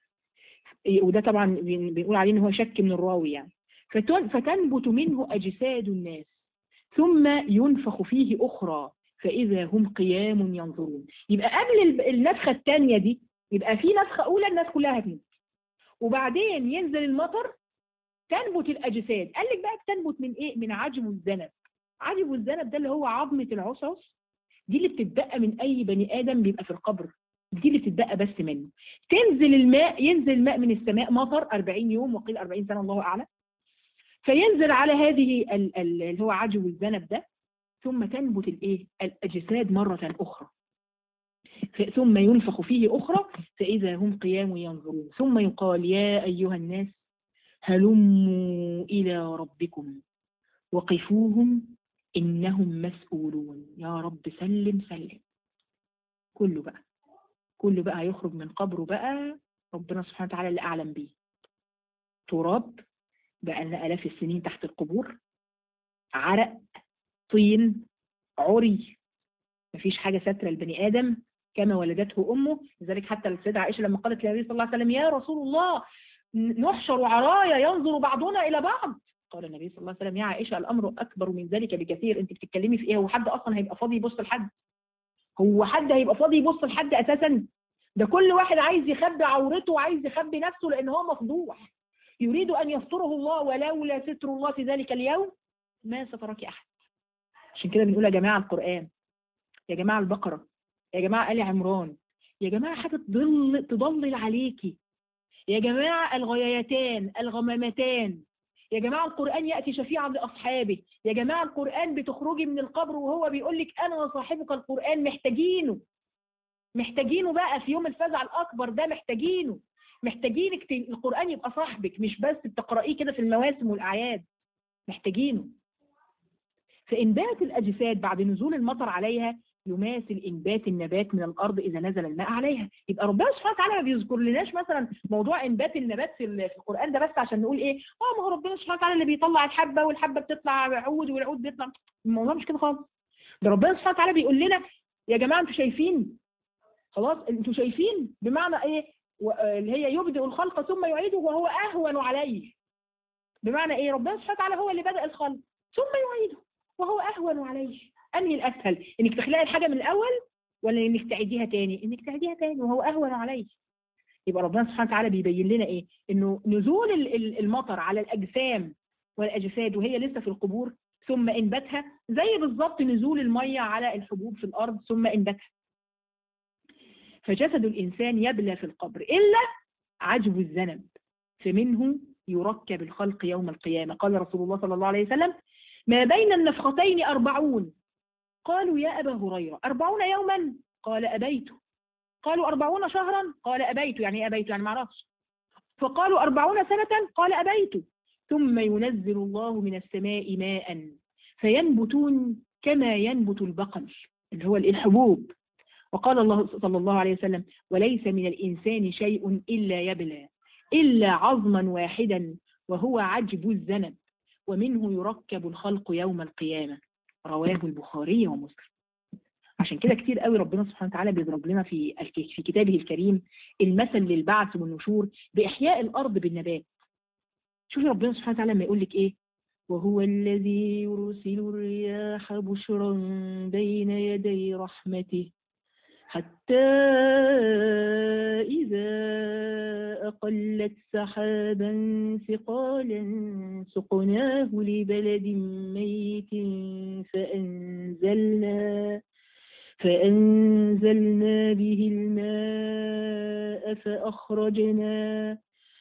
وده طبعا بنقول عليه ان هو شك من الراوي يعني فتنبت منه أجساد الناس ثم ينفخ فيه أخرى فإذا هم قيام ينظرون يبقى قبل النفخة الثانية دي يبقى في نفخة أولى الناس كلها هتموت وبعدين ينزل المطر تنبت الأجساد قال لك بقى تنبت من إيه؟ من عجب الذنب عجب الذنب ده اللي هو عظمة العصعص دي اللي بتتبقى من أي بني آدم بيبقى في القبر دي اللي بتتبقى بس منه تنزل الماء ينزل الماء من السماء مطر 40 يوم وقيل 40 سنة الله أعلم فينزل على هذه اللي هو عجب الذنب ده ثم تنبت الايه الاجساد مرة اخرى ثم ينفخ فيه اخرى فاذا هم قيام ينظرون ثم يقال يا ايها الناس هلموا الى ربكم وقفوهم انهم مسؤولون يا رب سلم سلم كله بقى كله بقى هيخرج من قبره بقى ربنا سبحانه وتعالى اللي اعلم بيه تراب بقى لنا آلاف السنين تحت القبور عرق طين عري مفيش حاجة سترة البني آدم كما ولدته أمه لذلك حتى السيدة عائشة لما قالت للنبي صلى الله عليه وسلم يا رسول الله نحشر عرايا ينظر بعضنا إلى بعض قال النبي صلى الله عليه وسلم يا عائشة الأمر أكبر من ذلك بكثير أنت بتتكلمي في إيه هو حد أصلا هيبقى فاضي يبص لحد هو حد هيبقى فاضي يبص لحد أساسا ده كل واحد عايز يخبي عورته وعايز يخبي نفسه لأن هو مفضوح يريد أن يستره الله ولولا ستر الله في ذلك اليوم ما سترك أحد عشان كده بنقول يا جماعة القرآن يا جماعة البقرة يا جماعة آل عمران يا جماعة حاجة تضل تضلل عليكي يا جماعة الغيايتان الغمامتان يا جماعة القرآن يأتي شفيعا لأصحابه يا جماعة القرآن بتخرجي من القبر وهو بيقول لك أنا وصاحبك القرآن محتاجينه محتاجينه بقى في يوم الفزع الأكبر ده محتاجينه محتاجينك ت- القرآن يبقى صاحبك مش بس بتقرأيه كده في المواسم والأعياد محتاجينه فإنبات الأجساد بعد نزول المطر عليها يماثل إنبات النبات من الأرض إذا نزل الماء عليها يبقى ربنا سبحانه وتعالى ما بيذكر لناش مثلا موضوع إنبات النبات في ال- في القرآن ده بس عشان نقول إيه اه ما هو ربنا سبحانه وتعالى اللي بيطلع الحبة والحبة بتطلع عود والعود بيطلع الموضوع مش كده خالص ده ربنا سبحانه وتعالى بيقول لنا يا جماعة انتوا شايفين خلاص انتوا شايفين بمعنى ايه و- آه، اللي هي يبدئ الخلق ثم يعيده وهو اهون عليه بمعنى ايه ربنا سبحانه وتعالى هو اللي بدأ الخلق ثم يعيده وهو اهون عليه انهي الاسهل انك تخلقي الحاجه من الاول ولا انك تعيديها تاني انك تعيديها تاني وهو اهون عليه يبقى ربنا سبحانه وتعالى بيبين لنا ايه انه نزول ال- ال- المطر على الاجسام والاجساد وهي لسه في القبور ثم انبتها زي بالظبط نزول الميه على الحبوب في الارض ثم انبتها فجسد الانسان يبلى في القبر الا عجب الذنب فمنه يركب الخلق يوم القيامه قال رسول الله صلى الله عليه وسلم ما بين النفختين أربعون قالوا يا أبا هريرة أربعون يوما قال أبيت قالوا أربعون شهرا قال أبيت يعني إيه أبيت يعني معرفش فقالوا أربعون سنة قال أبيت ثم ينزل الله من السماء ماء فينبتون كما ينبت البقل اللي هو الحبوب وقال الله صلى الله عليه وسلم وليس من الإنسان شيء إلا يبلى إلا عظما واحدا وهو عجب الذنب ومنه يركب الخلق يوم القيامة رواه البخاري ومسلم عشان كده كتير قوي ربنا سبحانه وتعالى بيضرب لنا في الك- في كتابه الكريم المثل للبعث والنشور بإحياء الأرض بالنبات شوفي ربنا سبحانه وتعالى لما يقول لك إيه وهو الذي يرسل الرياح بشرا بين يدي رحمته حتى إذا أقلت سحابا ثقالا سقناه لبلد ميت فأنزلنا فأنزلنا به الماء فأخرجنا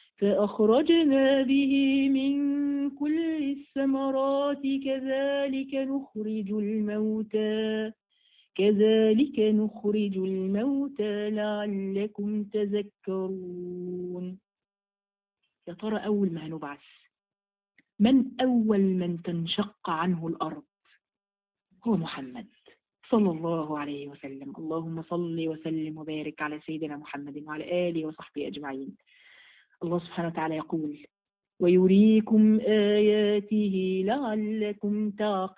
فأخرجنا به من كل الثمرات كذلك نخرج الموتى كذلك نخرج الموتى لعلكم تذكرون يا ترى أول ما هنبعث من أول من تنشق عنه الأرض هو محمد صلى الله عليه وسلم اللهم صل وسلم وبارك على سيدنا محمد وعلى آله وصحبه أجمعين الله سبحانه وتعالى يقول ويريكم آياته لعلكم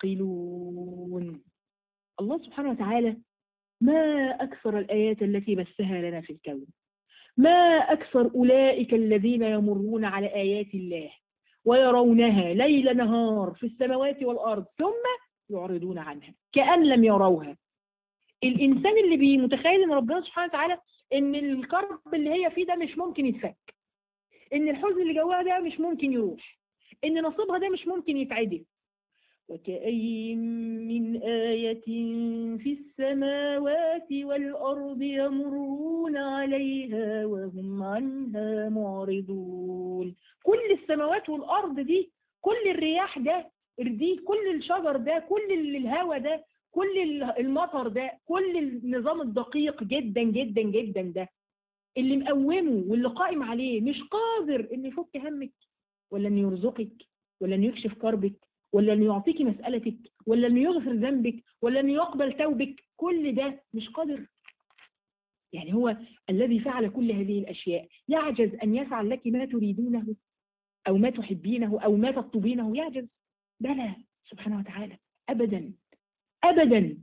تعقلون الله سبحانه وتعالى ما أكثر الآيات التي بثها لنا في الكون ما أكثر أولئك الذين يمرون على آيات الله ويرونها ليل نهار في السماوات والأرض ثم يعرضون عنها كأن لم يروها الإنسان اللي بي متخيل إن ربنا سبحانه وتعالى إن الكرب اللي هي فيه ده مش ممكن يتفك إن الحزن اللي جواها ده مش ممكن يروح إن نصيبها ده مش ممكن يتعدل وكأي من آية في السماوات والأرض يمرون عليها وهم عنها معرضون كل السماوات والأرض دي كل الرياح ده دي كل الشجر ده كل الهواء ده كل المطر ده كل النظام الدقيق جدا جدا جدا ده اللي مقومه واللي قائم عليه مش قادر ان يفك همك ولا ان يرزقك ولا ان يكشف كربك ولا انه يعطيكي مسألتك ولا انه يغفر ذنبك ولا انه يقبل توبك كل ده مش قادر يعني هو الذي فعل كل هذه الأشياء يعجز أن يفعل لك ما تريدونه أو ما تحبينه أو ما تطلبينه يعجز بلى سبحانه وتعالى أبدا أبدا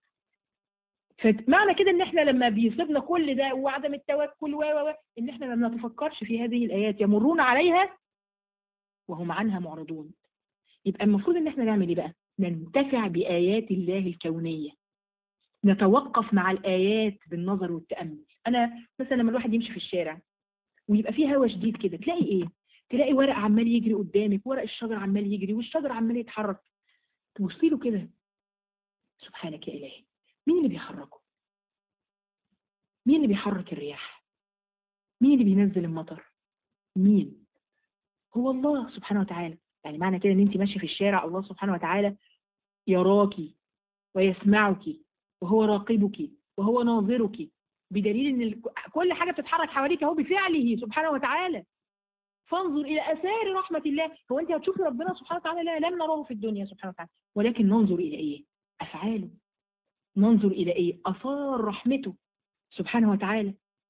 فمعنى كده ان احنا لما بيصيبنا كل ده وعدم التوكل و و ان احنا ما بنتفكرش في هذه الايات يمرون عليها وهم عنها معرضون يبقى المفروض ان احنا نعمل ايه بقى ننتفع بايات الله الكونيه نتوقف مع الايات بالنظر والتامل انا مثلا لما الواحد يمشي في الشارع ويبقى فيه هوا شديد كده تلاقي ايه تلاقي ورق عمال يجري قدامك ورق الشجر عمال يجري والشجر عمال يتحرك تبصي له كده سبحانك يا إلهي مين اللي بيحركه مين اللي بيحرك الرياح مين اللي بينزل المطر مين هو الله سبحانه وتعالى يعني معنى كده ان انت ماشيه في الشارع الله سبحانه وتعالى يراكي ويسمعك وهو راقبك وهو ناظرك بدليل ان ال- كل حاجه بتتحرك حواليك اهو بفعله سبحانه وتعالى فانظر الى اثار رحمه الله هو انت هتشوفي ربنا سبحانه وتعالى لا لم نراه في الدنيا سبحانه وتعالى ولكن ننظر الى ايه افعاله ننظر الى ايه اثار رحمته سبحانه وتعالى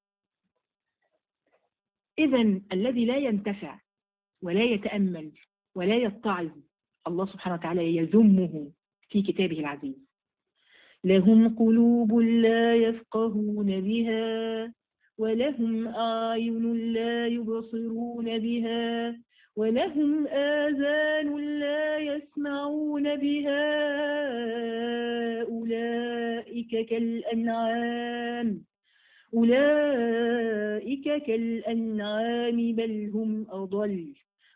اذا الذي لا ينتفع ولا يتامل ولا يتعظ الله سبحانه وتعالى يذمه في كتابه العزيز لهم قلوب لا يفقهون بها ولهم أعين لا يبصرون بها ولهم آذان لا يسمعون بها أولئك كالأنعام أولئك كالأنعام بل هم أضل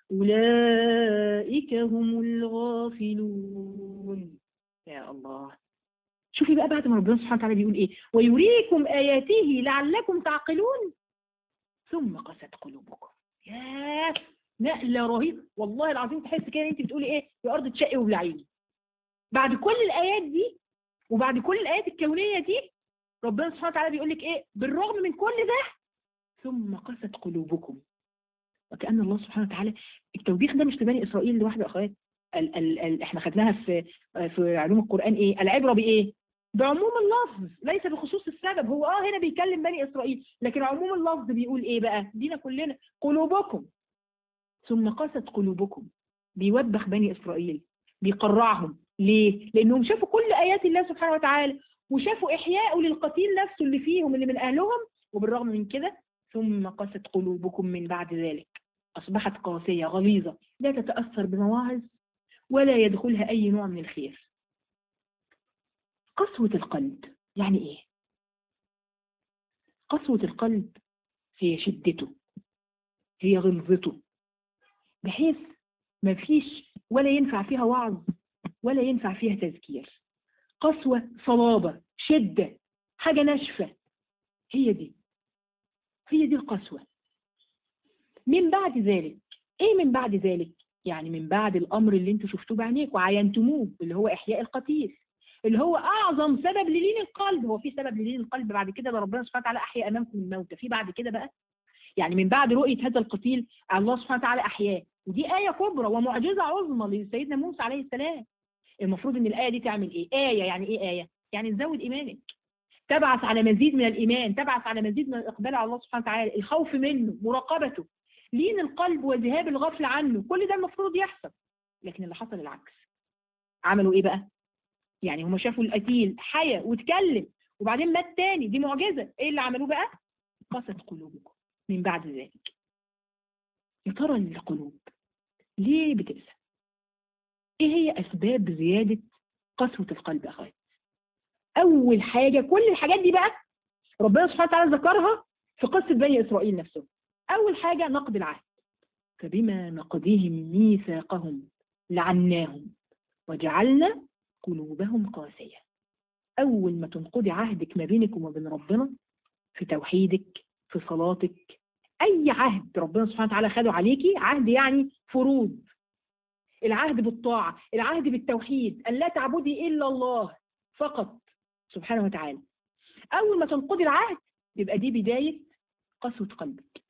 أولئك هم الغافلون يا الله شوفي بقى بعد ما ربنا سبحانه وتعالى بيقول ايه ويريكم آياته لعلكم تعقلون ثم قست قلوبكم يا نقلة رهيبة والله العظيم تحس كده انت بتقولي ايه يا ارض تشقي وبلعيني بعد كل الايات دي وبعد كل الايات الكونية دي ربنا سبحانه وتعالى بيقول لك ايه بالرغم من كل ده ثم قست قلوبكم وكأن الله سبحانه وتعالى التوبيخ ده مش لبني اسرائيل لوحده يا اخوات ال ال ال احنا خدناها في في علوم القرآن ايه العبرة بايه بعموم اللفظ ليس بخصوص السبب هو اه هنا بيكلم بني اسرائيل لكن عموم اللفظ بيقول ايه بقى دينا كلنا قلوبكم ثم قست قلوبكم بيوبخ بني اسرائيل بيقرعهم ليه لانهم شافوا كل ايات الله سبحانه وتعالى وشافوا احياءه للقتيل نفسه اللي فيهم اللي من اهلهم وبالرغم من كده ثم قست قلوبكم من بعد ذلك اصبحت قاسيه غليظه لا تتاثر بمواعظ ولا يدخلها أي نوع من الخير قسوة القلب يعني إيه؟ قسوة القلب هي شدته هي غلظته بحيث ما فيش ولا ينفع فيها وعظ ولا ينفع فيها تذكير قسوة صلابة شدة حاجة ناشفة هي دي هي دي القسوة من بعد ذلك ايه من بعد ذلك يعني من بعد الامر اللي انتوا شفتوه بعينيك وعينتموه اللي هو احياء القتيل اللي هو اعظم سبب للين القلب هو في سبب للين القلب بعد كده ده ربنا سبحانه وتعالى احيا امامكم الموتى في بعد كده بقى يعني من بعد رؤيه هذا القتيل الله سبحانه وتعالى احياه ودي ايه كبرى ومعجزه عظمى لسيدنا موسى عليه السلام المفروض ان الايه دي تعمل ايه ايه يعني ايه ايه يعني تزود ايمانك تبعث على مزيد من الايمان تبعث على مزيد من الاقبال على الله سبحانه وتعالى الخوف منه مراقبته لين القلب وذهاب الغفل عنه كل ده المفروض يحصل لكن اللي حصل العكس عملوا ايه بقى يعني هم شافوا القتيل حيا واتكلم وبعدين مات تاني دي معجزه ايه اللي عملوه بقى قست قلوبكم من بعد ذلك يا ترى القلوب ليه بتقسى ايه هي اسباب زياده قسوه القلب يا اخوات اول حاجه كل الحاجات دي بقى ربنا سبحانه وتعالى ذكرها في قصه بني اسرائيل نفسهم أول حاجة نقد العهد فبما نقضهم ميثاقهم لعناهم وجعلنا قلوبهم قاسية أول ما تنقضي عهدك ما بينك وما بين ربنا في توحيدك في صلاتك أي عهد ربنا سبحانه وتعالى خده عليكي عهد يعني فروض العهد بالطاعة العهد بالتوحيد أن لا تعبدي إلا الله فقط سبحانه وتعالى أول ما تنقضي العهد يبقى دي بداية قسوة قلبك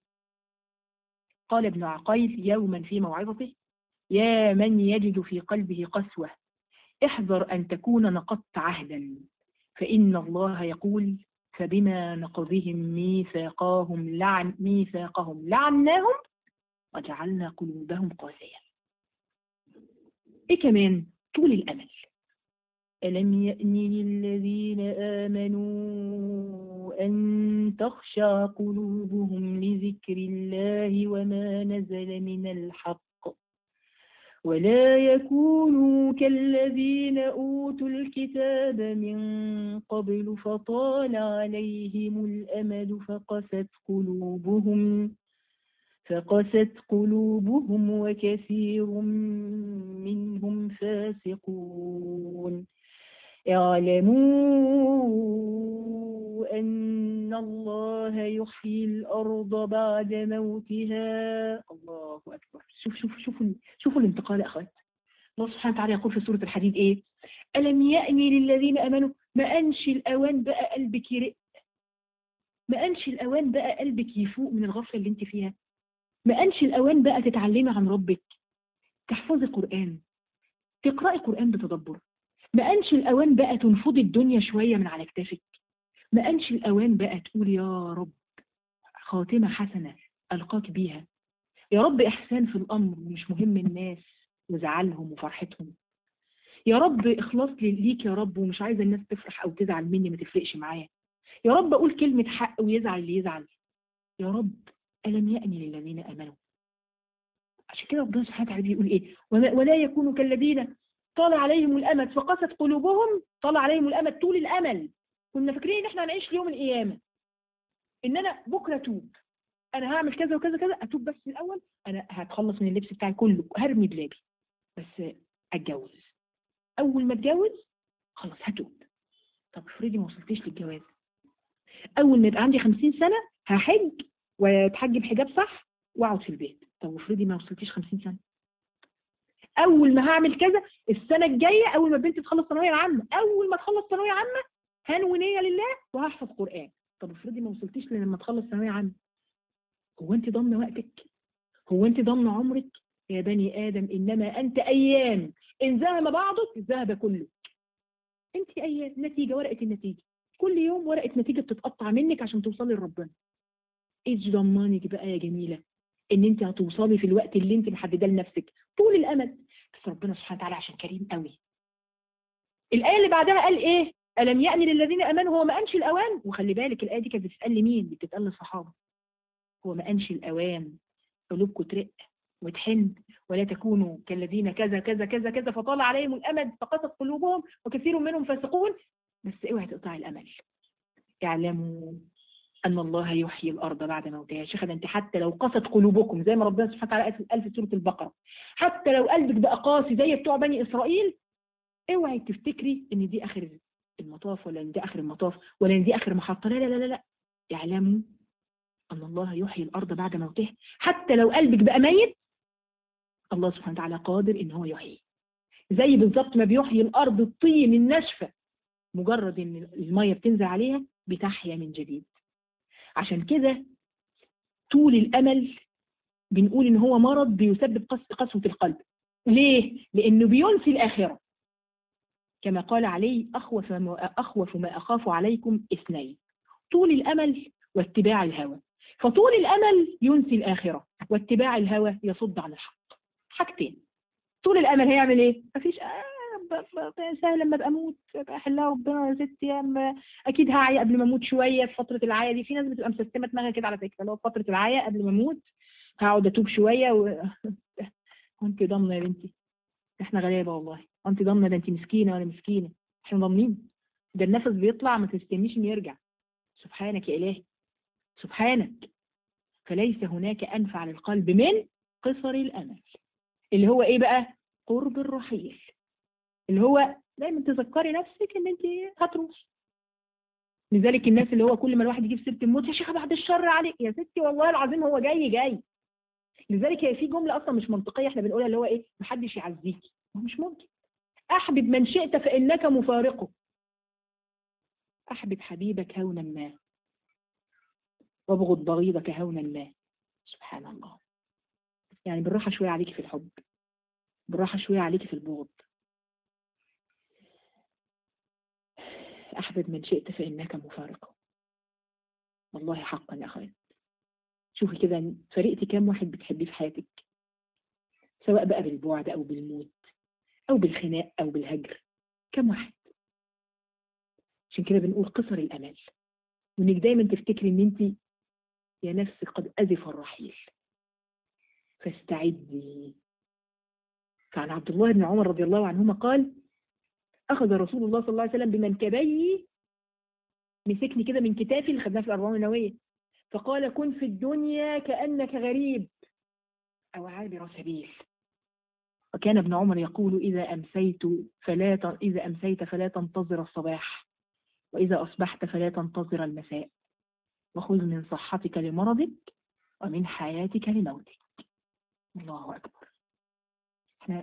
قال ابن عقيل يوما في موعظته يا من يجد في قلبه قسوة احذر أن تكون نقضت عهدا فإن الله يقول فبما نقضهم ميثاقهم لعن ميثاقهم لعناهم وجعلنا قلوبهم قاسية إيه كمان طول الأمل ألم يأن للذين آمنوا أن تخشع قلوبهم لذكر الله وما نزل من الحق ولا يكونوا كالذين أوتوا الكتاب من قبل فطال عليهم الأمد فقست قلوبهم فقست قلوبهم وكثير منهم فاسقون اعلموا أن الله يحيي الأرض بعد موتها الله أكبر شوف شوف شوفوا شوفوا الانتقال يا أخوات الله سبحانه وتعالى يقول في سورة الحديد إيه ألم يأني للذين أمنوا ما أنش الأوان بقى قلبك يرق ما أنش الأوان بقى قلبك يفوق من الغفلة اللي انت فيها ما أنش الأوان بقى تتعلمي عن ربك تحفظي قرآن تقرأي قرآن بتدبر ما أنش الأوان بقى تنفضي الدنيا شوية من على كتافك ما أنش الأوان بقى تقول يا رب خاتمة حسنة ألقاك بيها يا رب إحسان في الأمر مش مهم الناس وزعلهم وفرحتهم يا رب إخلاص ليك يا رب ومش عايزة الناس تفرح أو تزعل مني ما تفرقش معايا يا رب أقول كلمة حق ويزعل اللي يزعل يا رب ألم يأني للذين آمنوا عشان كده ربنا سبحانه وتعالى بيقول إيه وما ولا يكونوا كالذين طال عليهم الأمد فقست قلوبهم طال عليهم الأمد طول الأمل كنا فاكرين إن إحنا هنعيش ليوم القيامة إن أنا بكرة أتوب أنا هعمل كذا وكذا كذا أتوب بس الأول أنا هتخلص من اللبس بتاعي كله هرمي دولابي بس أتجوز أول ما أتجوز خلاص هتوب طب افرضي ما وصلتيش للجواز أول ما يبقى عندي 50 سنة هحج واتحجب حجاب صح واقعد في البيت طب افرضي ما وصلتيش 50 سنة اول ما هعمل كذا السنه الجايه اول ما بنتي تخلص ثانويه عامه اول ما تخلص ثانويه عامه هنوي نيه لله وهحفظ قران طب افرضي ما وصلتيش لما تخلص ثانويه عامه هو انت ضامنه وقتك هو انت ضامنه عمرك يا بني ادم انما انت ايام ان ذهب بعضك ذهب كله انت ايام نتيجه ورقه النتيجه كل يوم ورقه نتيجه بتتقطع منك عشان توصلي لربنا ايش ضمانك بقى يا جميله ان انت هتوصلي في الوقت اللي انت محدده لنفسك طول الامل بس ربنا سبحانه وتعالى عشان كريم قوي الايه اللي بعدها قال ايه الم يأني للذين امنوا هو ما انش الاوان وخلي بالك الايه دي كانت بتتقال لمين بتتقال للصحابه هو ما انش الاوان قلوبكم ترق وتحن ولا تكونوا كالذين كذا كذا كذا كذا فطال عليهم الامد فقست قلوبهم وكثير منهم فاسقون بس اوعي تقطعي الامل اعلموا أن الله يحيي الأرض بعد موتها يا شيخة ده أنت حتى لو قست قلوبكم زي ما ربنا سبحانه وتعالى قال في سورة البقرة حتى لو قلبك بقى قاسي زي بتوع بني إسرائيل اوعي تفتكري إن دي آخر المطاف ولا إن دي آخر المطاف ولا إن دي آخر محطة لا لا لا لا اعلموا أن الله يحيي الأرض بعد موتها حتى لو قلبك بقى ميت الله سبحانه وتعالى قادر إن هو يحيي زي بالظبط ما بيحيي الأرض الطين الناشفة مجرد إن المية بتنزل عليها بتحيا من جديد عشان كده طول الأمل بنقول إن هو مرض بيسبب قسوة القلب ليه؟ لأنه بينسي الآخرة كما قال عليه أخوف ما, أخوف ما أخاف عليكم اثنين طول الأمل واتباع الهوى فطول الأمل ينسي الآخرة واتباع الهوى يصد عن الحق حاجتين طول الأمل هيعمل إيه؟ مفيش آه سهل لما ابقى اموت ابقى احلها ربنا يا ستي أما اكيد هعي قبل ما اموت شويه في فتره العيا دي في ناس بتبقى مسستمه دماغها كده على فكره اللي هو فتره العيا قبل ما اموت هقعد اتوب شويه و... وانت ضامنه يا بنتي احنا غلابه والله انت ضامنه ده انت مسكينه وانا مسكينه احنا ضامنين ده النفس بيطلع ما تستنيش انه يرجع سبحانك يا الهي سبحانك فليس هناك انفع للقلب من قصر الامل اللي هو ايه بقى قرب الرحيل اللي هو دايما تذكري نفسك ان انت هتروحي لذلك الناس اللي هو كل ما الواحد يجيب سيره الموت يا شيخه بعد الشر عليك يا ستي والله العظيم هو جاي جاي لذلك هي في جمله اصلا مش منطقيه احنا بنقولها اللي هو ايه محدش يعزيكي هو مش ممكن احبب من شئت فانك مفارقه احبب حبيبك هونا ما وابغض بغيضك هونا ما سبحان الله يعني بالراحه شويه عليكي في الحب بالراحه شويه عليكي في البغض أحبب من شئت فإنك مفارقه والله حقا يا أخوات شوفي كده فرقتي كام واحد بتحبيه في حياتك سواء بقى بالبعد أو بالموت أو بالخناق أو بالهجر كم واحد عشان كده بنقول قصر الأمل وإنك دايما تفتكري إن أنت يا نفسي قد أزف الرحيل فاستعدي فعن عبد الله بن عمر رضي الله عنهما قال أخذ رسول الله صلى الله عليه وسلم بمنكبي مسكني كده من كتافي اللي خدناه في الأربعين النووية فقال كن في الدنيا كأنك غريب أو عابر سبيل وكان ابن عمر يقول إذا أمسيت فلا ت... إذا أمسيت فلا تنتظر الصباح وإذا أصبحت فلا تنتظر المساء وخذ من صحتك لمرضك ومن حياتك لموتك الله أكبر احنا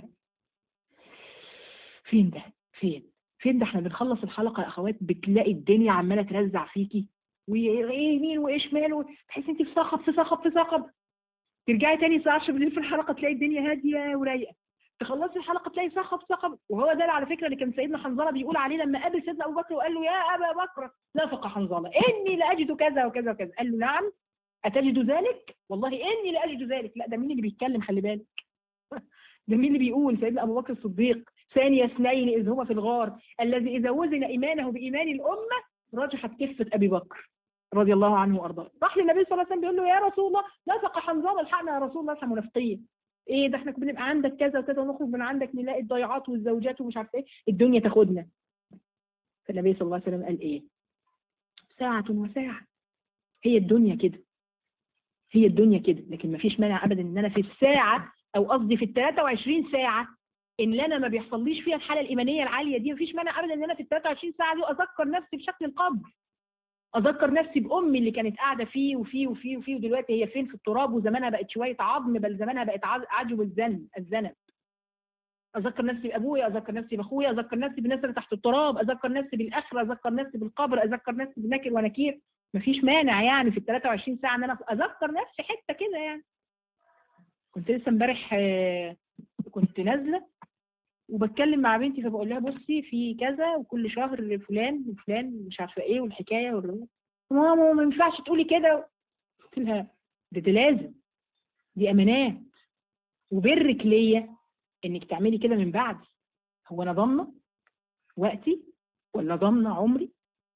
فين ده فين فين ده احنا بنخلص الحلقة يا أخوات بتلاقي الدنيا عمالة ترزع فيكي وإيه يمين وإيه شمال تحسي أنت في صخب في صخب في صخب ترجعي تاني الساعة 10 بالليل في الحلقة تلاقي الدنيا هادية ورايقة تخلصي الحلقة تلاقي صخب صخب وهو ده على فكرة اللي كان سيدنا حنظلة بيقول عليه لما قابل سيدنا أبو بكر وقال له يا أبا بكر نافق حنظلة إني لأجد كذا وكذا وكذا قال له نعم أتجد ذلك؟ والله إني لأجد ذلك لا ده مين اللي بيتكلم خلي بالك ده مين اللي بيقول سيدنا أبو بكر الصديق ثاني اثنين إذ هما في الغار الذي إذا وزن إيمانه بإيمان الأمة رجحت كفة أبي بكر رضي الله عنه وأرضاه راح للنبي صلى الله عليه وسلم بيقول له يا رسول الله نفق حنظلة الحقنا يا رسول الله احنا منافقين ايه ده احنا بنبقى عندك كذا وكذا ونخرج من عندك نلاقي الضيعات والزوجات ومش عارف ايه الدنيا تاخدنا فالنبي صلى الله عليه وسلم قال ايه ساعة وساعة هي الدنيا كده هي الدنيا كده لكن ما فيش مانع ابدا ان انا في الساعة او قصدي في ال 23 ساعة ان انا ما بيحصليش فيها الحالة الايمانية العالية دي ما فيش مانع ابدا ان انا في ال 23 ساعة دي اذكر نفسي بشكل القبر اذكر نفسي بامي اللي كانت قاعده فيه وفيه وفيه وفيه ودلوقتي هي فين في التراب وزمانها بقت شويه عظم بل زمانها بقت عجب الذنب الذنب اذكر نفسي بابويا اذكر نفسي باخويا اذكر نفسي بالناس اللي تحت التراب اذكر نفسي بالاخره اذكر نفسي بالقبر اذكر نفسي بنكر ونكير مفيش مانع يعني في ال 23 ساعه ان انا اذكر نفسي حته كده يعني كنت لسه امبارح كنت نازله وبتكلم مع بنتي فبقول لها بصي في كذا وكل شهر فلان وفلان مش عارفه ايه والحكايه والروايه ماما ما ينفعش تقولي كده قلت لها ده, ده لازم دي امانات وبرك ليا انك تعملي كده من بعدي هو انا ضامنه وقتي ولا ضامنه عمري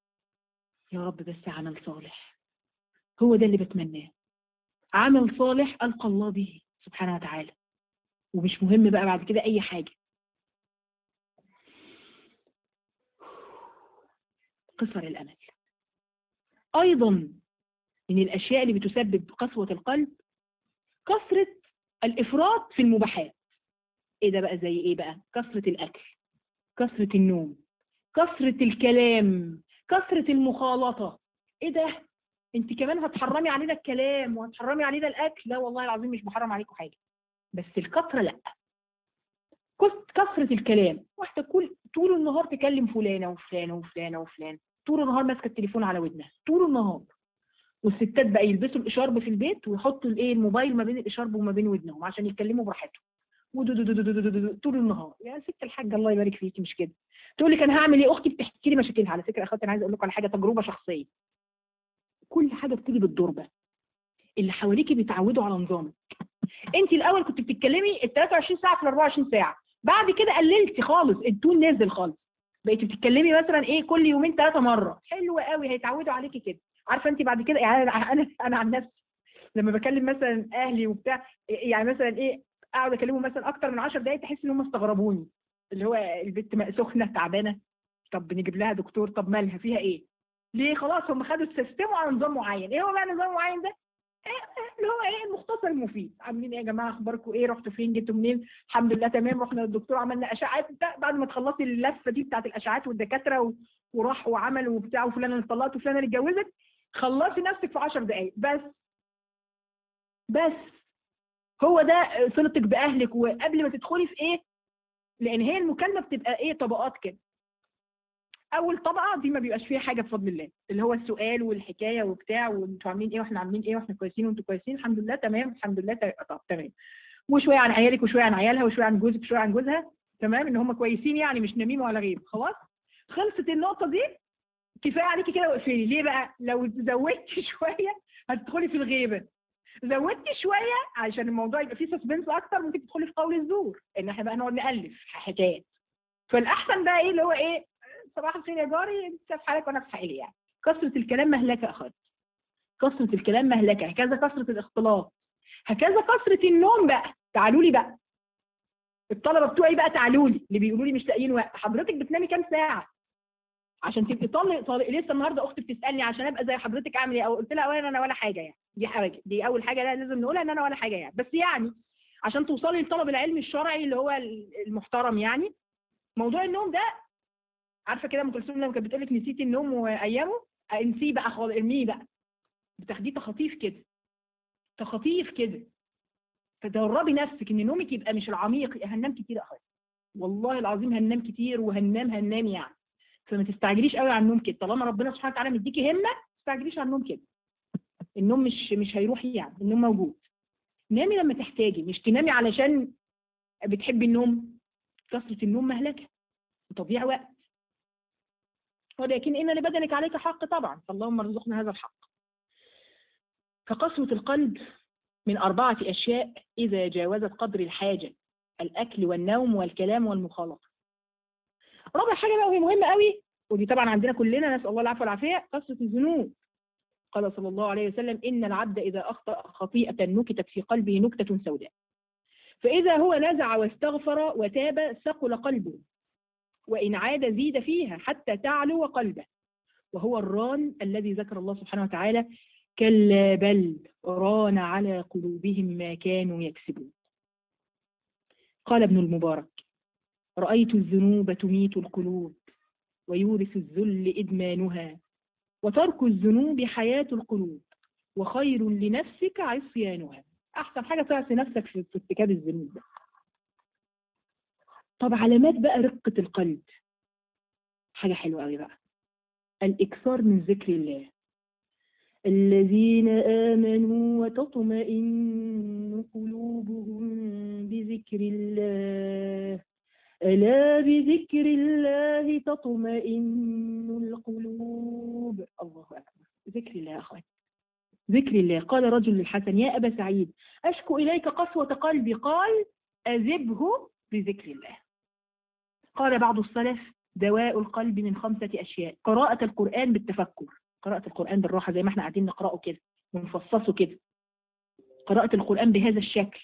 يا رب بس عمل صالح هو ده اللي بتمناه عمل صالح القى الله به سبحانه وتعالى ومش مهم بقى بعد كده اي حاجه قصر الأمل أيضا من الأشياء اللي بتسبب قسوة القلب كثرة الإفراط في المباحات إيه ده بقى زي إيه بقى كثرة الأكل كثرة النوم كثرة الكلام كثرة المخالطة إيه ده أنت كمان هتحرمي علينا الكلام وهتحرمي علينا الأكل لا والله العظيم مش بحرم عليكم حاجة بس الكثرة لأ كثرة الكلام واحدة كل طول النهار تكلم فلانة وفلانة وفلانة وفلانة طول النهار ماسكة التليفون على ودنها طول النهار والستات بقى يلبسوا الإشارب في البيت ويحطوا الايه الموبايل ما بين الإشارب وما بين ودنهم عشان يتكلموا براحتهم طول النهار يا ست الحاجة الله يبارك فيكي مش كده تقول لك انا هعمل ايه اختي بتحكي لي مشاكلها على فكره اخواتي انا عايزه اقول لكم على حاجه تجربه شخصيه كل حاجه بتيجي بالضربه اللي حواليكي بيتعودوا على نظامك انت الاول كنت بتتكلمي ال 23 ساعه في ال 24 ساعه بعد كده قللتي خالص التون نزل خالص بقيتي بتتكلمي مثلا ايه كل يومين ثلاثه مره حلوه قوي هيتعودوا عليكي كده عارفه انت بعد كده يعني انا انا عن نفسي لما بكلم مثلا اهلي وبتاع يعني مثلا ايه اقعد اكلمهم مثلا اكتر من 10 دقائق تحس ان هم استغربوني اللي هو البنت سخنه تعبانه طب نجيب لها دكتور طب مالها فيها ايه ليه خلاص هم خدوا السيستم على نظام معين ايه هو بقى نظام معين ده اللي هو ايه المختصر المفيد عاملين ايه يا جماعه اخباركم ايه رحتوا فين جيتوا منين الحمد لله تمام رحنا للدكتور عملنا اشعات بعد ما تخلصي اللفه دي بتاعت الاشعات والدكاتره وراح وعمل وبتاع وفلانه اللي طلقت وفلانه اللي اتجوزت خلصي نفسك في 10 دقائق بس بس هو ده صلتك باهلك وقبل ما تدخلي في ايه لان هي المكالمه بتبقى ايه طبقات كده اول طبقه دي ما بيبقاش فيها حاجه بفضل الله اللي هو السؤال والحكايه وبتاع وانتوا عاملين ايه واحنا عاملين ايه واحنا كويسين وانتوا كويسين الحمد لله تمام الحمد لله طب تمام وشويه عن عيالك وشويه عن عيالها وشويه عن جوزك وشويه عن جوزها تمام ان هم كويسين يعني مش نميمه ولا غيب خلاص خلصت النقطه دي كفايه عليكي كده واقفلي ليه بقى لو زودتي شويه هتدخلي في الغيبه زودتي شويه عشان الموضوع يبقى فيه سسبنس اكتر ممكن تدخلي في قول الزور ان احنا بقى نقعد نالف حكايات فالاحسن بقى ايه اللي هو ايه صباح الخير يا جاري انت في حالك وانا في حالي يعني كثره الكلام مهلكه اخوات كثره الكلام مهلكه هكذا كثره الاختلاط هكذا كثره النوم بقى تعالوا لي بقى الطلبه بتوعي بقى تعالوا لي اللي بيقولوا لي مش لاقيين وقت حضرتك بتنامي كام ساعه عشان تبقي طالق طالق لسه النهارده اختي بتسالني عشان ابقى زي حضرتك اعمل ايه او قلت لها اولا انا ولا حاجه يعني دي حاجه دي اول حاجه لازم نقولها ان انا ولا حاجه يعني بس يعني عشان توصلي لطلب العلم الشرعي اللي هو المحترم يعني موضوع النوم ده عارفه كده ام كلثوم لما كانت بتقول لك نسيتي النوم وايامه انسيه بقى خالص ارميه بقى بتاخديه تخاطيف كده تخاطيف كده فدربي نفسك ان نومك يبقى مش العميق هننام كتير يا اخويا والله العظيم هننام كتير وهننام هننام يعني فما تستعجليش قوي على النوم كده طالما ربنا سبحانه وتعالى مديكي همه ما تستعجليش على النوم كده النوم مش مش هيروح يعني النوم موجود نامي لما تحتاجي مش تنامي علشان بتحبي النوم كثرة النوم مهلكة وتضييع وقت ولكن إن لبدنك عليك حق طبعا فاللهم ارزقنا هذا الحق فقسوة القلب من أربعة أشياء إذا جاوزت قدر الحاجة الأكل والنوم والكلام والمخالطة رابع حاجة بقى وهي مهمة قوي ودي طبعا عندنا كلنا نسأل الله العفو والعافية قسوة الذنوب قال صلى الله عليه وسلم إن العبد إذا أخطأ خطيئة نكتت في قلبه نكتة سوداء فإذا هو نزع واستغفر وتاب ثقل قلبه وإن عاد زيد فيها حتى تعلو قلبه وهو الران الذي ذكر الله سبحانه وتعالى كلا بل ران على قلوبهم ما كانوا يكسبون قال ابن المبارك رأيت الذنوب تميت القلوب ويورث الذل إدمانها وترك الذنوب حياة القلوب وخير لنفسك عصيانها أحسن حاجة تعصي نفسك في ارتكاب الذنوب ده طب علامات بقى رقة القلب حاجة حلوة قوي بقى الإكثار من ذكر الله الذين آمنوا وتطمئن قلوبهم بذكر الله ألا بذكر الله تطمئن القلوب الله أكبر ذكر الله يا أخوان ذكر الله قال رجل للحسن يا أبا سعيد أشكو إليك قسوة قلبي قال أذبه بذكر الله قال بعض السلف دواء القلب من خمسة أشياء قراءة القرآن بالتفكر قراءة القرآن بالراحة زي ما احنا قاعدين نقرأه كده ونفصصه كده قراءة القرآن بهذا الشكل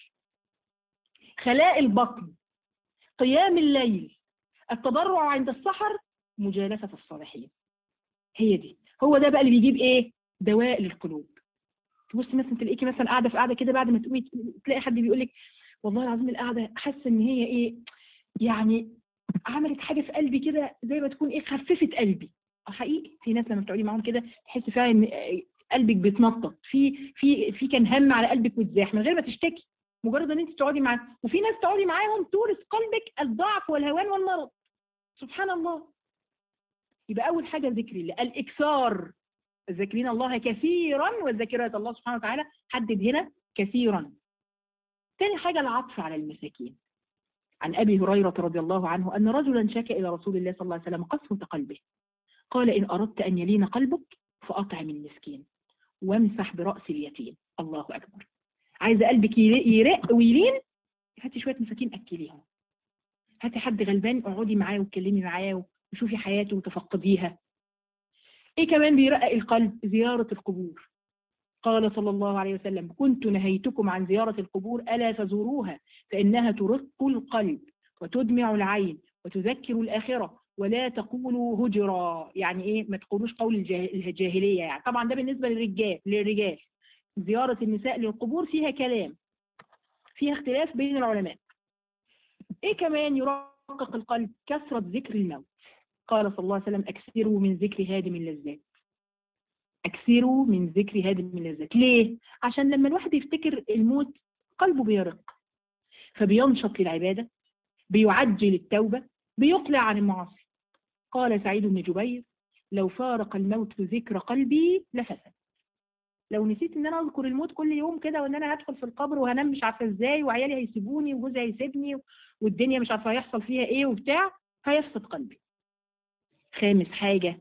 خلاء البطن قيام الليل التضرع عند السحر مجالسة الصالحين هي دي هو ده بقى اللي بيجيب ايه دواء للقلوب تبص مثلا تلاقيكي مثلا قاعده في قاعده كده بعد ما تقومي تلاقي حد بيقول لك والله العظيم القعده حاسه ان هي ايه يعني عملت حاجه في قلبي كده زي ما تكون ايه خففت قلبي حقيقي في ناس لما بتقعدي معاهم كده تحس فعلا ان قلبك بيتنطط في في في كان هم على قلبك وتزاح من غير ما تشتكي مجرد ان انت تقعدي معاهم وفي ناس تقعدي معاهم تورث قلبك الضعف والهوان والمرض سبحان الله يبقى اول حاجه ذكر الله الاكثار الذاكرين الله كثيرا والذاكرات الله سبحانه وتعالى حدد هنا كثيرا ثاني حاجه العطف على المساكين عن ابي هريره رضي الله عنه ان رجلا شكى الى رسول الله صلى الله عليه وسلم قسوه قلبه قال ان اردت ان يلين قلبك فاطعم المسكين وامسح براس اليتيم الله اكبر عايزه قلبك يرق ويلين هاتي شويه مساكين اكليهم هاتي حد غلبان اقعدي معاه واتكلمي معاه وشوفي حياته وتفقديها ايه كمان بيرقق القلب زياره القبور قال صلى الله عليه وسلم كنت نهيتكم عن زيارة القبور ألا فزوروها فإنها ترق القلب وتدمع العين وتذكر الآخرة ولا تقولوا هجرا يعني إيه ما تقولوش قول الجاهلية يعني طبعا ده بالنسبة للرجال للرجال زيارة النساء للقبور فيها كلام فيها اختلاف بين العلماء ايه كمان يرقق القلب كثرة ذكر الموت قال صلى الله عليه وسلم اكثروا من ذكر هادم اللذات اكثروا من ذكر هادم اللذات ليه عشان لما الواحد يفتكر الموت قلبه بيرق فبينشط للعبادة بيعجل التوبة بيقلع عن المعاصي قال سعيد بن جبير لو فارق الموت ذكر قلبي لفسد لو نسيت ان انا اذكر الموت كل يوم كده وان انا هدخل في القبر وهنام مش عارفه ازاي وعيالي هيسيبوني وجوزي هيسيبني والدنيا مش عارفه هيحصل فيها ايه وبتاع هيفسد قلبي خامس حاجه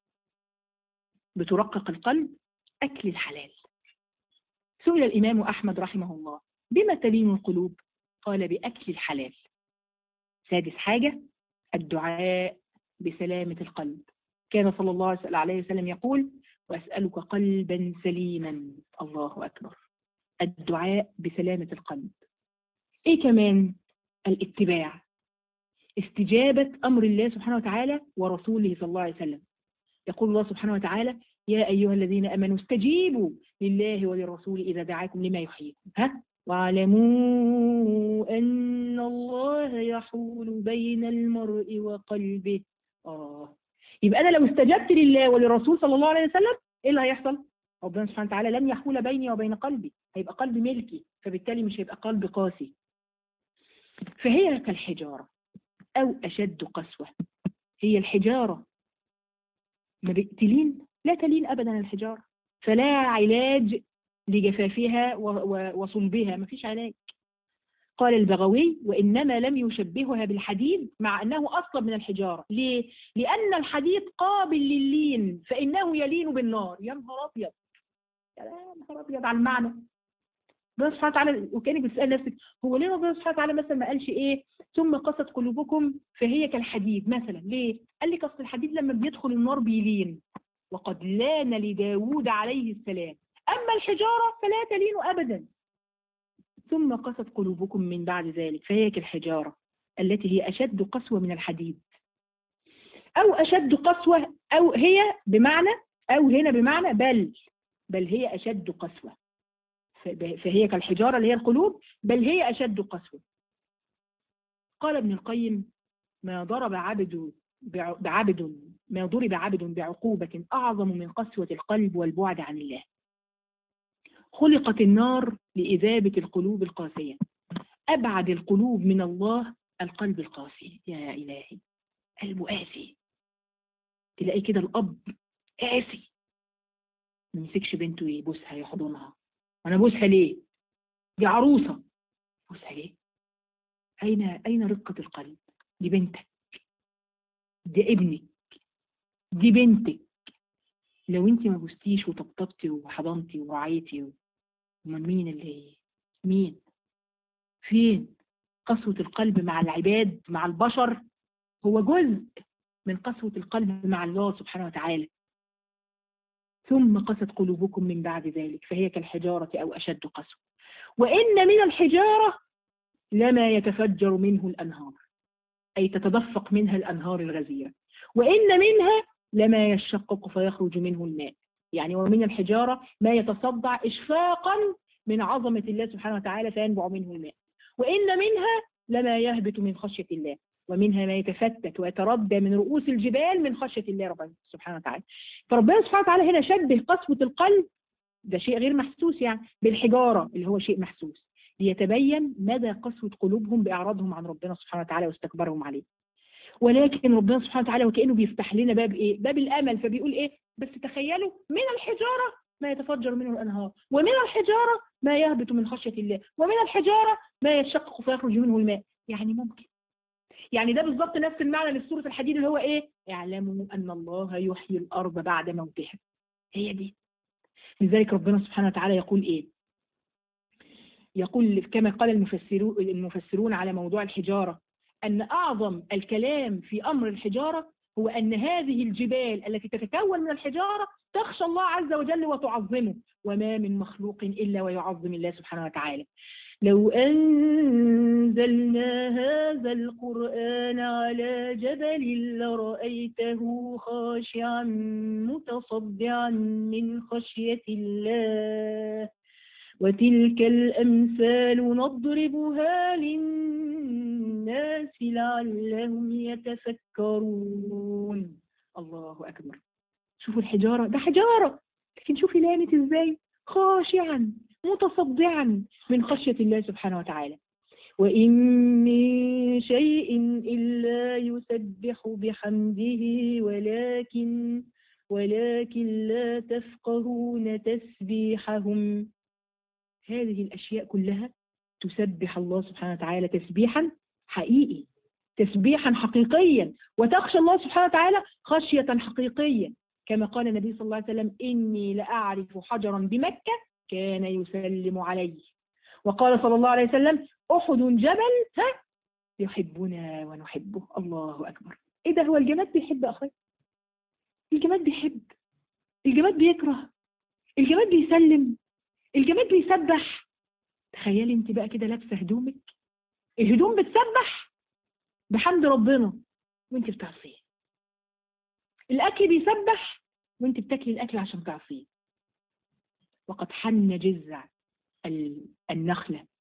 بترقق القلب اكل الحلال سئل الامام احمد رحمه الله بما تلين القلوب قال باكل الحلال سادس حاجه الدعاء بسلامه القلب كان صلى الله عليه وسلم يقول وأسألك قلبا سليما الله أكبر الدعاء بسلامة القلب إيه كمان الاتباع استجابة أمر الله سبحانه وتعالى ورسوله صلى الله عليه وسلم يقول الله سبحانه وتعالى يا أيها الذين أمنوا استجيبوا لله وللرسول إذا دعاكم لما يحييكم ها واعلموا أن الله يحول بين المرء وقلبه آه يبقى أنا لو استجبت لله وللرسول صلى الله عليه وسلم إيه اللي هيحصل؟ ربنا سبحانه وتعالى لن يحول بيني وبين قلبي هيبقى قلبي ملكي فبالتالي مش هيبقى قلب قاسي فهي كالحجارة أو أشد قسوة هي الحجارة ما بتلين لا تلين أبدا الحجارة فلا علاج لجفافها و- و- وصلبها ما فيش علاج قال البغوي وإنما لم يشبهها بالحديد مع أنه أصلا من الحجارة ليه؟ لأن الحديد قابل للين فإنه يلين بالنار يا نهار أبيض يا نهار أبيض على المعنى ربنا سبحانه وتعالى وكانك بتسال نفسك هو ليه ربنا سبحانه وتعالى مثلا ما قالش ايه ثم قست قلوبكم فهي كالحديد مثلا ليه؟ قال لك اصل الحديد لما بيدخل النار بيلين وقد لان لداوود عليه السلام اما الحجاره فلا تلين ابدا ثم قست قلوبكم من بعد ذلك فهي كالحجاره التي هي اشد قسوه من الحديد او اشد قسوه او هي بمعنى او هنا بمعنى بل بل هي اشد قسوه فهي كالحجارة اللي هي القلوب بل هي أشد قسوة قال ابن القيم ما ضرب عبد بع- بعبد ما ضرب عبد بعقوبة أعظم من قسوة القلب والبعد عن الله خلقت النار لإذابة القلوب القاسية أبعد القلوب من الله القلب القاسي يا إلهي قلبه قاسي تلاقي كده الأب قاسي ما يمسكش بنته يبوسها يحضنها وانا ابوسها ليه دي عروسه ابوسها ليه اين اين رقه القلب دي بنتك دي ابنك دي بنتك لو انت ما بوستيش وطبطبتي وحضنتي ورعيتي امال مين اللي مين فين قسوة القلب مع العباد مع البشر هو جزء من قسوة القلب مع الله سبحانه وتعالى ثم قست قلوبكم من بعد ذلك فهي كالحجارة أو أشد قسوة وإن من الحجارة لما يتفجر منه الأنهار أي تتدفق منها الأنهار الغزيرة وإن منها لما يشقق فيخرج منه الماء يعني ومن الحجارة ما يتصدع إشفاقا من عظمة الله سبحانه وتعالى فينبع منه الماء وإن منها لما يهبط من خشية الله ومنها ما يتفتت ويتردى من رؤوس الجبال من خشية الله ربنا سبحانه وتعالى فربنا سبحانه وتعالى هنا شبه قسوة القلب ده شيء غير محسوس يعني بالحجارة اللي هو شيء محسوس ليتبين مدى قسوة قلوبهم بإعراضهم عن ربنا سبحانه وتعالى واستكبارهم عليه ولكن ربنا سبحانه وتعالى وكأنه بيفتح لنا باب إيه؟ باب الأمل فبيقول إيه؟ بس تخيلوا من الحجارة ما يتفجر منه الأنهار ومن الحجارة ما يهبط من خشية الله ومن الحجارة ما يشقق فيخرج منه الماء يعني ممكن يعني ده بالظبط نفس المعنى لسورة الحديد اللي هو ايه اعلموا ان الله يحيي الارض بعد موتها هي دي لذلك ربنا سبحانه وتعالى يقول ايه يقول كما قال المفسرون المفسرون على موضوع الحجارة ان اعظم الكلام في امر الحجارة هو ان هذه الجبال التي تتكون من الحجارة تخشى الله عز وجل وتعظمه وما من مخلوق الا ويعظم الله سبحانه وتعالى لو أنزلنا هذا القرآن على جبل لرأيته خاشعا متصدعا من خشية الله وتلك الأمثال نضربها للناس لعلهم يتفكرون الله أكبر شوفوا الحجارة ده حجارة لكن شوفي لامت ازاي خاشعا متصدعا من خشية الله سبحانه وتعالى وإن من شيء إلا يسبح بحمده ولكن ولكن لا تفقهون تسبيحهم هذه الأشياء كلها تسبح الله سبحانه وتعالى تسبيحا حقيقي تسبيحا حقيقيا وتخشى الله سبحانه وتعالى خشية حقيقية كما قال النبي صلى الله عليه وسلم إني لأعرف حجرا بمكة كان يسلم عليه وقال صلى الله عليه وسلم أحد جبل ها يحبنا ونحبه الله أكبر إيه ده هو الجماد بيحب أخي الجماد بيحب الجماد بيكره الجماد بيسلم الجماد بيسبح تخيلي انت بقى كده لابسه هدومك الهدوم بتسبح بحمد ربنا وانت بتعصيه الاكل بيسبح وانت بتاكلي الاكل عشان تعصيه وقد حن جذع النخلة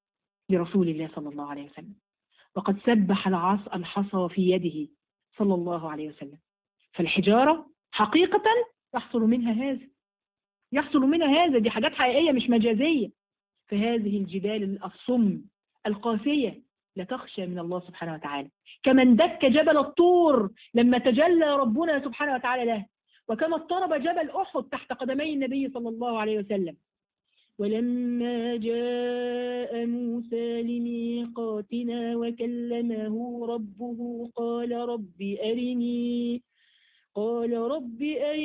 لرسول الله صلى الله عليه وسلم وقد سبح العص الحصى في يده صلى الله عليه وسلم فالحجارة حقيقة يحصل منها هذا يحصل منها هذا دي حاجات حقيقية مش مجازية فهذه الجبال الصم القاسية لا تخشى من الله سبحانه وتعالى كما اندك جبل الطور لما تجلى ربنا سبحانه وتعالى له وكما اضطرب جبل أحد تحت قدمي النبي صلى الله عليه وسلم ولما جاء موسى لميقاتنا وكلمه ربه قال رب أرني قال رب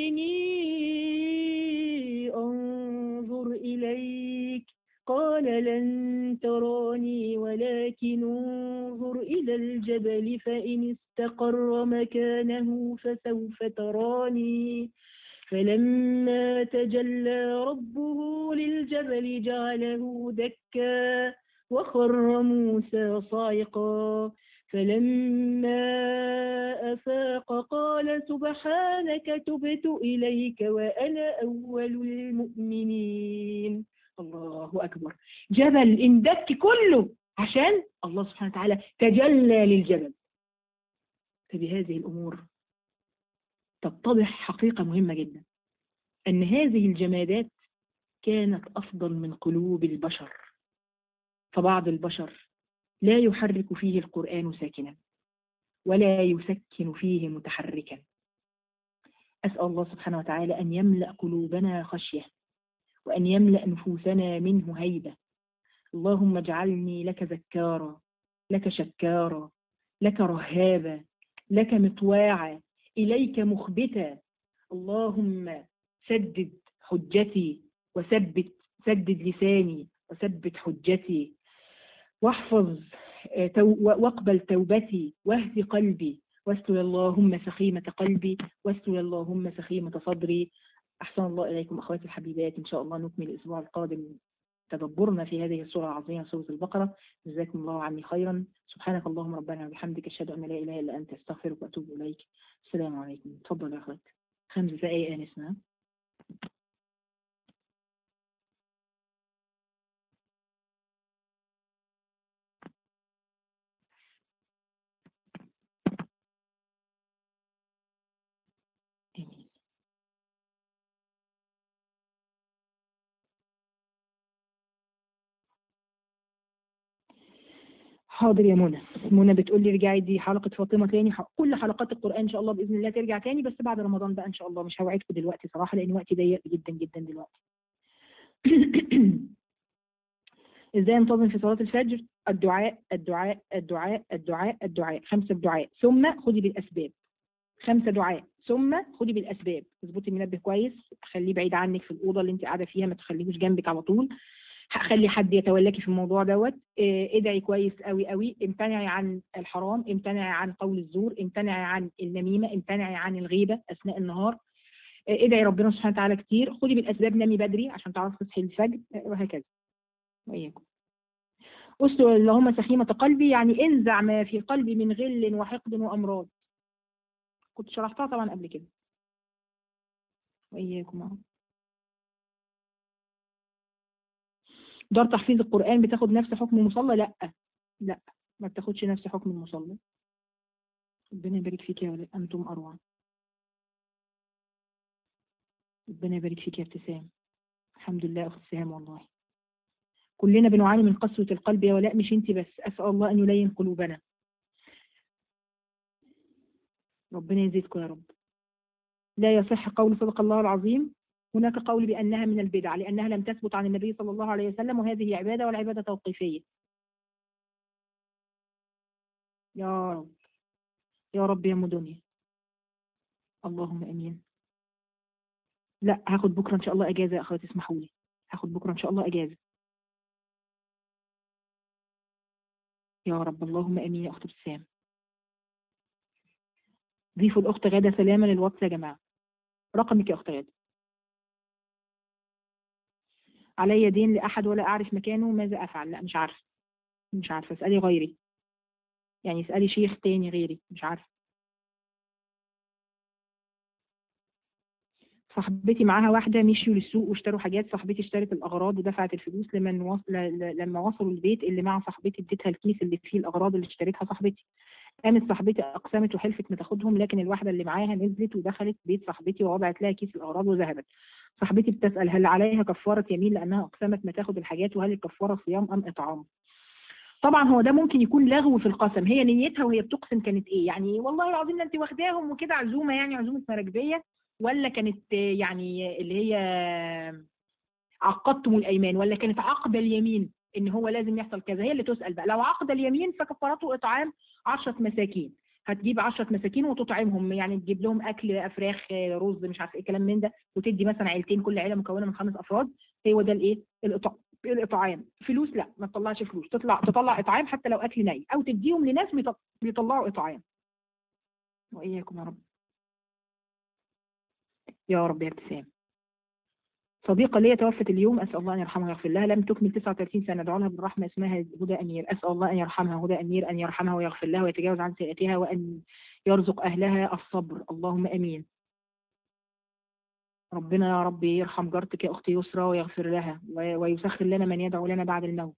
أرني أنظر إليك قال لن تراني ولكن انظر إلى الجبل فإن استقر مكانه فسوف تراني فلما تجلى ربه للجبل جعله دكا وخر موسى صاعقا فلما أفاق قال سبحانك تبت إليك وأنا أول المؤمنين الله أكبر جبل اندك كله عشان الله سبحانه وتعالى تجلى للجبل فبهذه الأمور تتضح حقيقة مهمة جدا أن هذه الجمادات كانت أفضل من قلوب البشر فبعض البشر لا يحرك فيه القرآن ساكنا ولا يسكن فيه متحركا أسأل الله سبحانه وتعالى أن يملأ قلوبنا خشية وأن يملأ نفوسنا منه هيبة اللهم اجعلني لك ذكارا لك شكارا لك رهابا لك مطواعا إليك مخبتا اللهم سدد حجتي وثبت سدد لساني وثبت حجتي واحفظ تو واقبل توبتي واهد قلبي واستر اللهم سخيمة قلبي واستر اللهم سخيمة صدري أحسن الله إليكم أخواتي الحبيبات إن شاء الله نكمل الأسبوع القادم تدبرنا في هذه السورة العظيمة سورة البقرة جزاكم الله عني خيرا سبحانك اللهم ربنا وبحمدك أشهد أن لا إله إلا أنت أستغفرك وأتوب إليك السلام عليكم تفضل يا أخوات خمس دقائق أنسنا آمين حاضر يا منى منى بتقول لي رجعي دي حلقة فاطمة تاني ح- كل حلقات القرآن إن شاء الله بإذن الله ترجع تاني بس بعد رمضان بقى إن شاء الله مش هوعدكم دلوقتي صراحة لأن وقتي ضيق جدا جدا دلوقتي ازاي انتظم في صلاة الفجر الدعاء الدعاء الدعاء الدعاء الدعاء خمسة دعاء ثم خدي بالأسباب خمسة دعاء ثم خدي بالأسباب اظبطي المنبه كويس خليه بعيد عنك في الأوضة اللي انت قاعدة فيها ما تخليهوش جنبك على طول خلي حد يتولاكي في الموضوع دوت اه، ادعي كويس قوي قوي امتنعي عن الحرام امتنعي عن قول الزور امتنعي عن النميمة امتنعي عن الغيبة أثناء النهار اه، ادعي ربنا سبحانه وتعالى كتير خدي بالأسباب نامي بدري عشان تعرفي تصحي الفجر اه، وهكذا وإياكم أسلو اللهم سخيمة قلبي يعني انزع ما في قلبي من غل وحقد وأمراض كنت شرحتها طبعا قبل كده وإياكم أهو. دار تحفيظ القرآن بتاخد نفس حكم المصلى لا لا ما بتاخدش نفس حكم المصلى ربنا يبارك فيك يا ولد أنتم أروع ربنا يبارك فيك يا ابتسام الحمد لله أخت سهام والله كلنا بنعاني من قسوة القلب يا ولاء مش انت بس أسأل الله أن يلين قلوبنا ربنا يزيدكم يا رب لا يصح قول صدق الله العظيم هناك قول بأنها من البدع لأنها لم تثبت عن النبي صلى الله عليه وسلم وهذه عبادة والعبادة توقيفية يا رب يا رب يا مدنيا اللهم امين لا هاخد بكره ان شاء الله اجازه يا اخواتي اسمحوا لي هاخد بكره ان شاء الله اجازه يا رب اللهم امين يا اخت ابتسام ضيفوا الاخت غاده سلامه للواتس يا جماعه رقمك يا اخت غاده علي دين لاحد ولا اعرف مكانه ماذا افعل لا مش عارفه مش عارفه اسالي غيري يعني اسالي شيخ تاني غيري مش عارفه صاحبتي معاها واحدة مشيوا للسوق واشتروا حاجات صاحبتي اشترت الأغراض ودفعت الفلوس لمن وص... ل... ل... لما وصلوا البيت اللي مع صاحبتي اديتها الكيس اللي فيه الأغراض اللي اشتريتها صاحبتي قامت صاحبتي أقسمت وحلفت ما تاخدهم لكن الواحدة اللي معاها نزلت ودخلت بيت صاحبتي ووضعت لها كيس الأغراض وذهبت صاحبتي بتسأل هل عليها كفارة يمين لأنها أقسمت ما تاخد الحاجات وهل الكفارة صيام أم إطعام طبعا هو ده ممكن يكون لغو في القسم هي نيتها وهي بتقسم كانت ايه يعني والله العظيم ده انت واخداهم وكده عزومه يعني عزومه مراكبيه ولا كانت آه، يعني اللي هي عقدتم الايمان ولا كانت عقد اليمين ان هو لازم يحصل كذا هي اللي تسال بقى لو عقد اليمين فكفارته اطعام 10 مساكين هتجيب 10 مساكين وتطعمهم يعني تجيب لهم اكل فراخ آه، رز مش عارف ايه كلام من ده وتدي مثلا عيلتين كل عيله مكونه من خمس افراد هو ده الايه الإطع- الاطعام فلوس لا ما تطلعش فلوس تطلع تطلع اطعام حتى لو اكل ني او تديهم لناس بيط- بيطلعوا اطعام واياكم يا رب يا رب يا ابتسام صديقة ليا توفت اليوم أسأل الله أن يرحمها ويغفر لها لم تكمل 39 سنة أدعو لها بالرحمة اسمها هدى أمير أسأل الله أن يرحمها هدى أمير أن يرحمها ويغفر لها ويتجاوز عن سيئاتها وأن يرزق أهلها الصبر اللهم أمين ربنا يا رب يرحم جارتك يا أختي يسرى ويغفر لها و- ويسخر لنا من يدعو لنا بعد الموت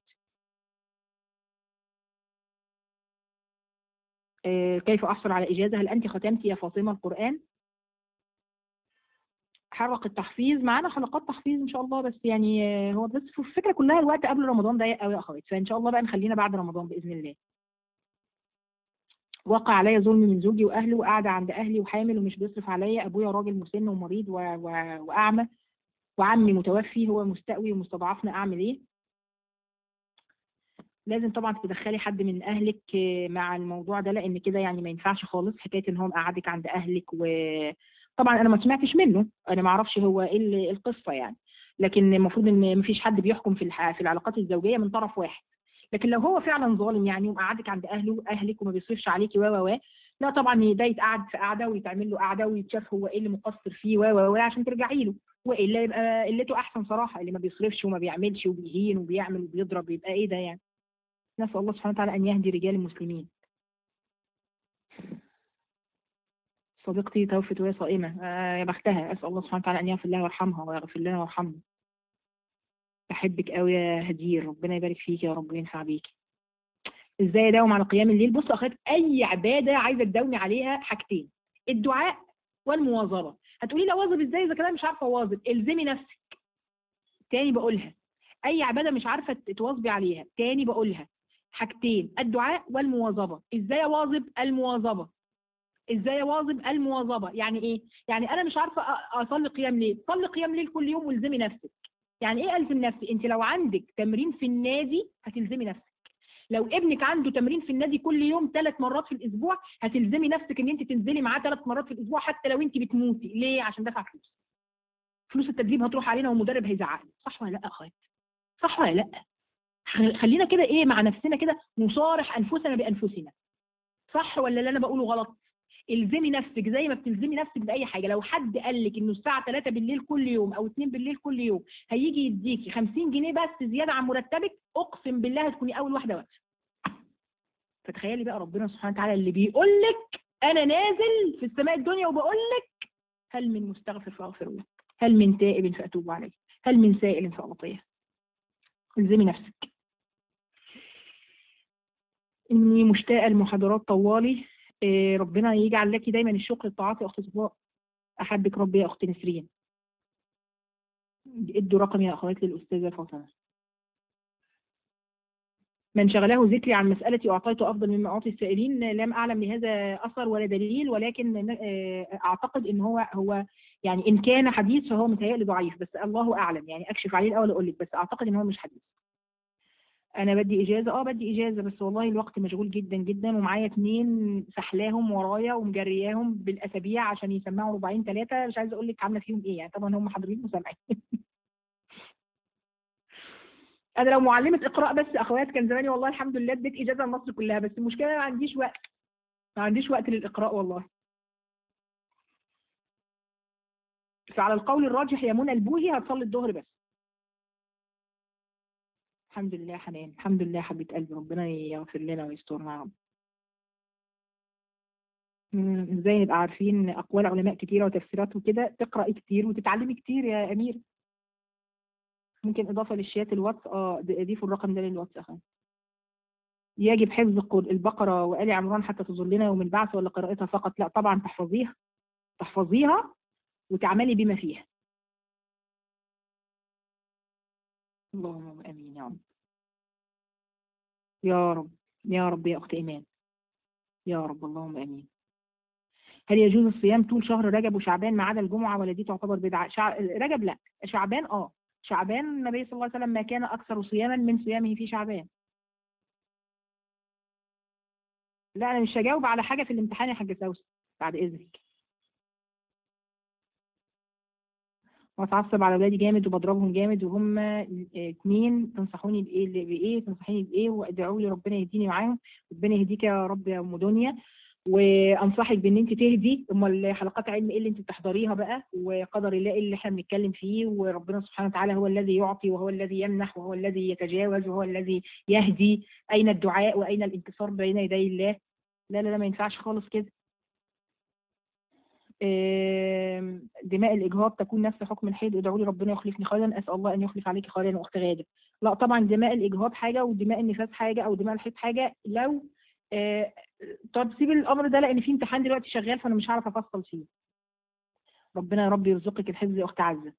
آه، كيف أحصل على إجازة هل أنت ختمتي يا فاطمة القرآن حلقة تحفيظ معانا حلقات تحفيظ ان شاء الله بس يعني آه، هو بس الفكره كلها الوقت قبل رمضان ضيق قوي يا اخوات فان شاء الله بقى نخلينا بعد رمضان باذن الله وقع عليا ظلم من زوجي واهله وقاعده عند اهلي وحامل ومش بيصرف عليا ابويا راجل مسن ومريض و... و... واعمى وعمي متوفي هو مستقوي ومستضعفنا اعمل ايه لازم طبعا تدخلي حد من اهلك آه، مع الموضوع ده لان كده يعني ما ينفعش خالص حكايه ان هو مقعدك عند اهلك وطبعا انا ما سمعتش منه انا ما اعرفش هو ايه ال- القصه يعني لكن المفروض ان ما فيش حد بيحكم في الح... في العلاقات الزوجيه من طرف واحد لكن لو هو فعلا ظالم يعني ومقعدك عند اهله اهلك وما بيصرفش عليكي و و و لا طبعا ده يتقعد في قعده ويتعمل له قعده ويتشاف هو ايه اللي مقصر فيه و و و عشان ترجعي له والا يبقى قلته احسن صراحه اللي ما بيصرفش وما بيعملش وبيهين وبيعمل وبيضرب يبقى ايه ده يعني نسأل الله سبحانه وتعالى أن يهدي رجال المسلمين صديقتي توفت وهي صائمة آه يا بختها أسأل الله سبحانه وتعالى أن يغفر لها ويرحمها ويغفر لنا ويرحمنا بحبك قوي يا هدير ربنا يبارك فيك يا رب وينفع بيكي ازاي اداوم على قيام الليل بص اخوات اي عباده عايزه تداومي عليها حاجتين الدعاء والمواظبه هتقولي لي اواظب ازاي اذا كده مش عارفه اواظب الزمي نفسك تاني بقولها اي عباده مش عارفه تواظبي عليها تاني بقولها حاجتين الدعاء والمواظبه ازاي اواظب المواظبه ازاي اواظب المواظبه يعني ايه يعني انا مش عارفه أ- اصلي قيام ليل صلي قيام ليل كل يوم والزمي نفسك يعني ايه الزم نفسي انت لو عندك تمرين في النادي هتلزمي نفسك لو ابنك عنده تمرين في النادي كل يوم ثلاث مرات في الاسبوع هتلزمي نفسك ان انت تنزلي معاه ثلاث مرات في الاسبوع حتى لو انت بتموتي ليه عشان دفع فلوس فلوس التدريب هتروح علينا والمدرب هيزعق لي صح ولا لا يا اخوات صح ولا لا خ- خلينا كده ايه مع نفسنا كده نصارح انفسنا بانفسنا صح ولا اللي انا بقوله غلط الزمي نفسك زي ما بتلزمي نفسك باي حاجه لو حد قال لك انه الساعه 3 بالليل كل يوم او 2 بالليل كل يوم هيجي يديكي 50 جنيه بس زياده عن مرتبك اقسم بالله هتكوني اول واحده واقفه فتخيلي بقى ربنا سبحانه وتعالى اللي بيقول لك انا نازل في السماء الدنيا وبقول لك هل من مستغفر فاغفر له هل من تائب فاتوب عليه هل من سائل فاعطيه الزمي نفسك اني مشتاقه لمحاضرات طوالي إيه، ربنا يجعل لك دايما الشكر الطاعات يا اخت صفاء احبك ربي يا اخت نسرين ادوا رقم يا اخوات للاستاذه فاطمه من شغله ذكري عن مسألتي وأعطيته أفضل مما أعطي السائلين لم أعلم لهذا أثر ولا دليل ولكن آه، أعتقد إن هو هو يعني إن كان حديث فهو متهيألي ضعيف بس الله أعلم يعني أكشف عليه الأول أقول لك بس أعتقد إن هو مش حديث أنا بدي إجازة أه بدي إجازة بس والله الوقت مشغول جدا جدا ومعايا اتنين سحلاهم ورايا ومجرياهم بالأسابيع عشان يسمعوا ربعين ثلاثة مش عايزة أقول لك عاملة فيهم إيه يعني طبعا هم حاضرين وسامعين انا لو معلمه اقراء بس اخوات كان زماني والله الحمد لله اديت اجازه لمصر كلها بس المشكله أنا ما عنديش وقت ما عنديش وقت للاقراء والله فعلى القول الراجح يا منى البوهي هتصلي الظهر بس الحمد لله يا حنان الحمد لله يا حبيبه قلبي ربنا يغفر لنا ويسترنا يا رب مم، ازاي نبقى عارفين اقوال علماء كتيره وتفسيرات وكده تقراي كتير وتتعلمي كتير يا امير ممكن اضافه للشات الواتس اه د- ضيفوا الرقم ده للواتس اخي يجب حفظ القر- البقره وال عمران حتى تظلنا يوم البعث ولا قراءتها فقط لا طبعا تحفظيها تحفظيها وتعملي بما فيها اللهم امين يا رب يا رب يا رب يا اخت ايمان يا رب اللهم امين هل يجوز الصيام طول شهر رجب وشعبان ما عدا الجمعه ولا دي تعتبر بدعه شع... رجب لا شعبان اه شعبان النبي صلى الله عليه وسلم ما كان اكثر صياما من صيامه في شعبان لا انا مش هجاوب على حاجه في الامتحان يا حاج سوسن بعد اذنك واتعصب على اولادي جامد وبضربهم جامد وهم اتنين تنصحوني بايه بايه تنصحيني بايه وادعوا لي ربنا يهديني معاهم ربنا يهديك يا رب يا ام دنيا وانصحك بان انت تهدي امال حلقات علم ايه اللي انت بتحضريها بقى وقدر الله ايه اللي احنا بنتكلم فيه وربنا سبحانه وتعالى هو الذي يعطي وهو الذي يمنح وهو الذي يتجاوز وهو الذي يهدي اين الدعاء واين الانتصار بين يدي الله لا لا لا ما ينفعش خالص كده آم، دماء الإجهاض تكون نفس حكم الحيض ادعوا لي ربنا يخلفني خيرا أسأل الله أن يخلف عليك خيرا وأخت غادة لا طبعا دماء الإجهاض حاجة ودماء النفاس حاجة أو دماء الحيض حاجة لو آه، طب سيب الأمر ده لأن في امتحان دلوقتي شغال فأنا مش هعرف أفصل فيه ربنا يا رب يرزقك الحفظ يا أخت عزة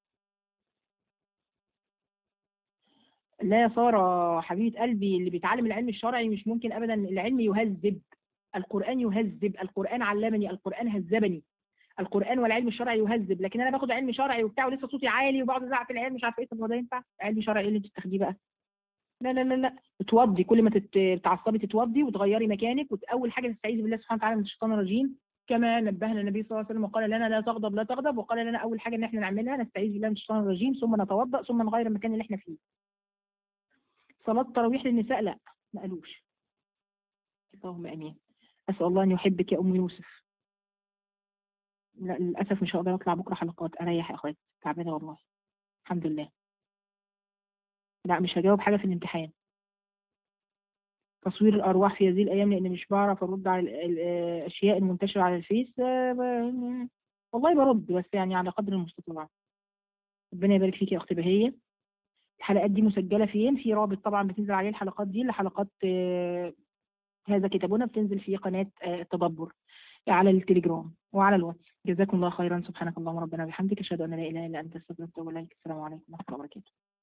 لا يا سارة حبيبة قلبي اللي بيتعلم العلم الشرعي مش ممكن أبدا العلم يهذب القرآن يهذب القرآن علمني القرآن هذبني القرآن والعلم الشرعي يهذب لكن انا باخد علم شرعي وبتاع ولسه صوتي عالي وبقعد ازعق في العيال مش عارفه ايه طب هو ده ينفع علم شرعي ايه اللي انت بتاخديه بقى لا لا لا لا تتوضي كل ما تت- تتعصبي تتوضي وتغيري مكانك واول حاجه تستعيذي بالله سبحانه وتعالى من الشيطان الرجيم كما نبهنا النبي صلى الله عليه وسلم وقال لنا لا تغضب لا تغضب وقال لنا اول حاجه ان احنا نعملها نستعيذ بالله من الشيطان الرجيم ثم نتوضا ثم نغير المكان اللي احنا فيه صلاه التراويح للنساء لا ما قالوش اللهم امين اسال الله ان يحبك يا ام يوسف لا للاسف مش هقدر اطلع بكره حلقات اريح يا اخواتي تعبانه والله الحمد لله لا مش هجاوب حاجه في الامتحان تصوير الارواح في هذه الايام لان مش بعرف ارد على ال- ال- الاشياء المنتشره على الفيس آه، ب- والله برد بس يعني على قدر المستطاع ربنا يبارك فيك يا اختي بهيه الحلقات دي مسجله فين في رابط طبعا بتنزل عليه الحلقات دي لحلقات آه، هذا كتابنا بتنزل في قناه آه، التدبر على التليجرام وعلى الواتس جزاكم الله خيرا سبحانك اللهم ربنا وبحمدك اشهد ان لا اله الا انت استغفرك واتوب اليك السلام عليكم ورحمه الله وبركاته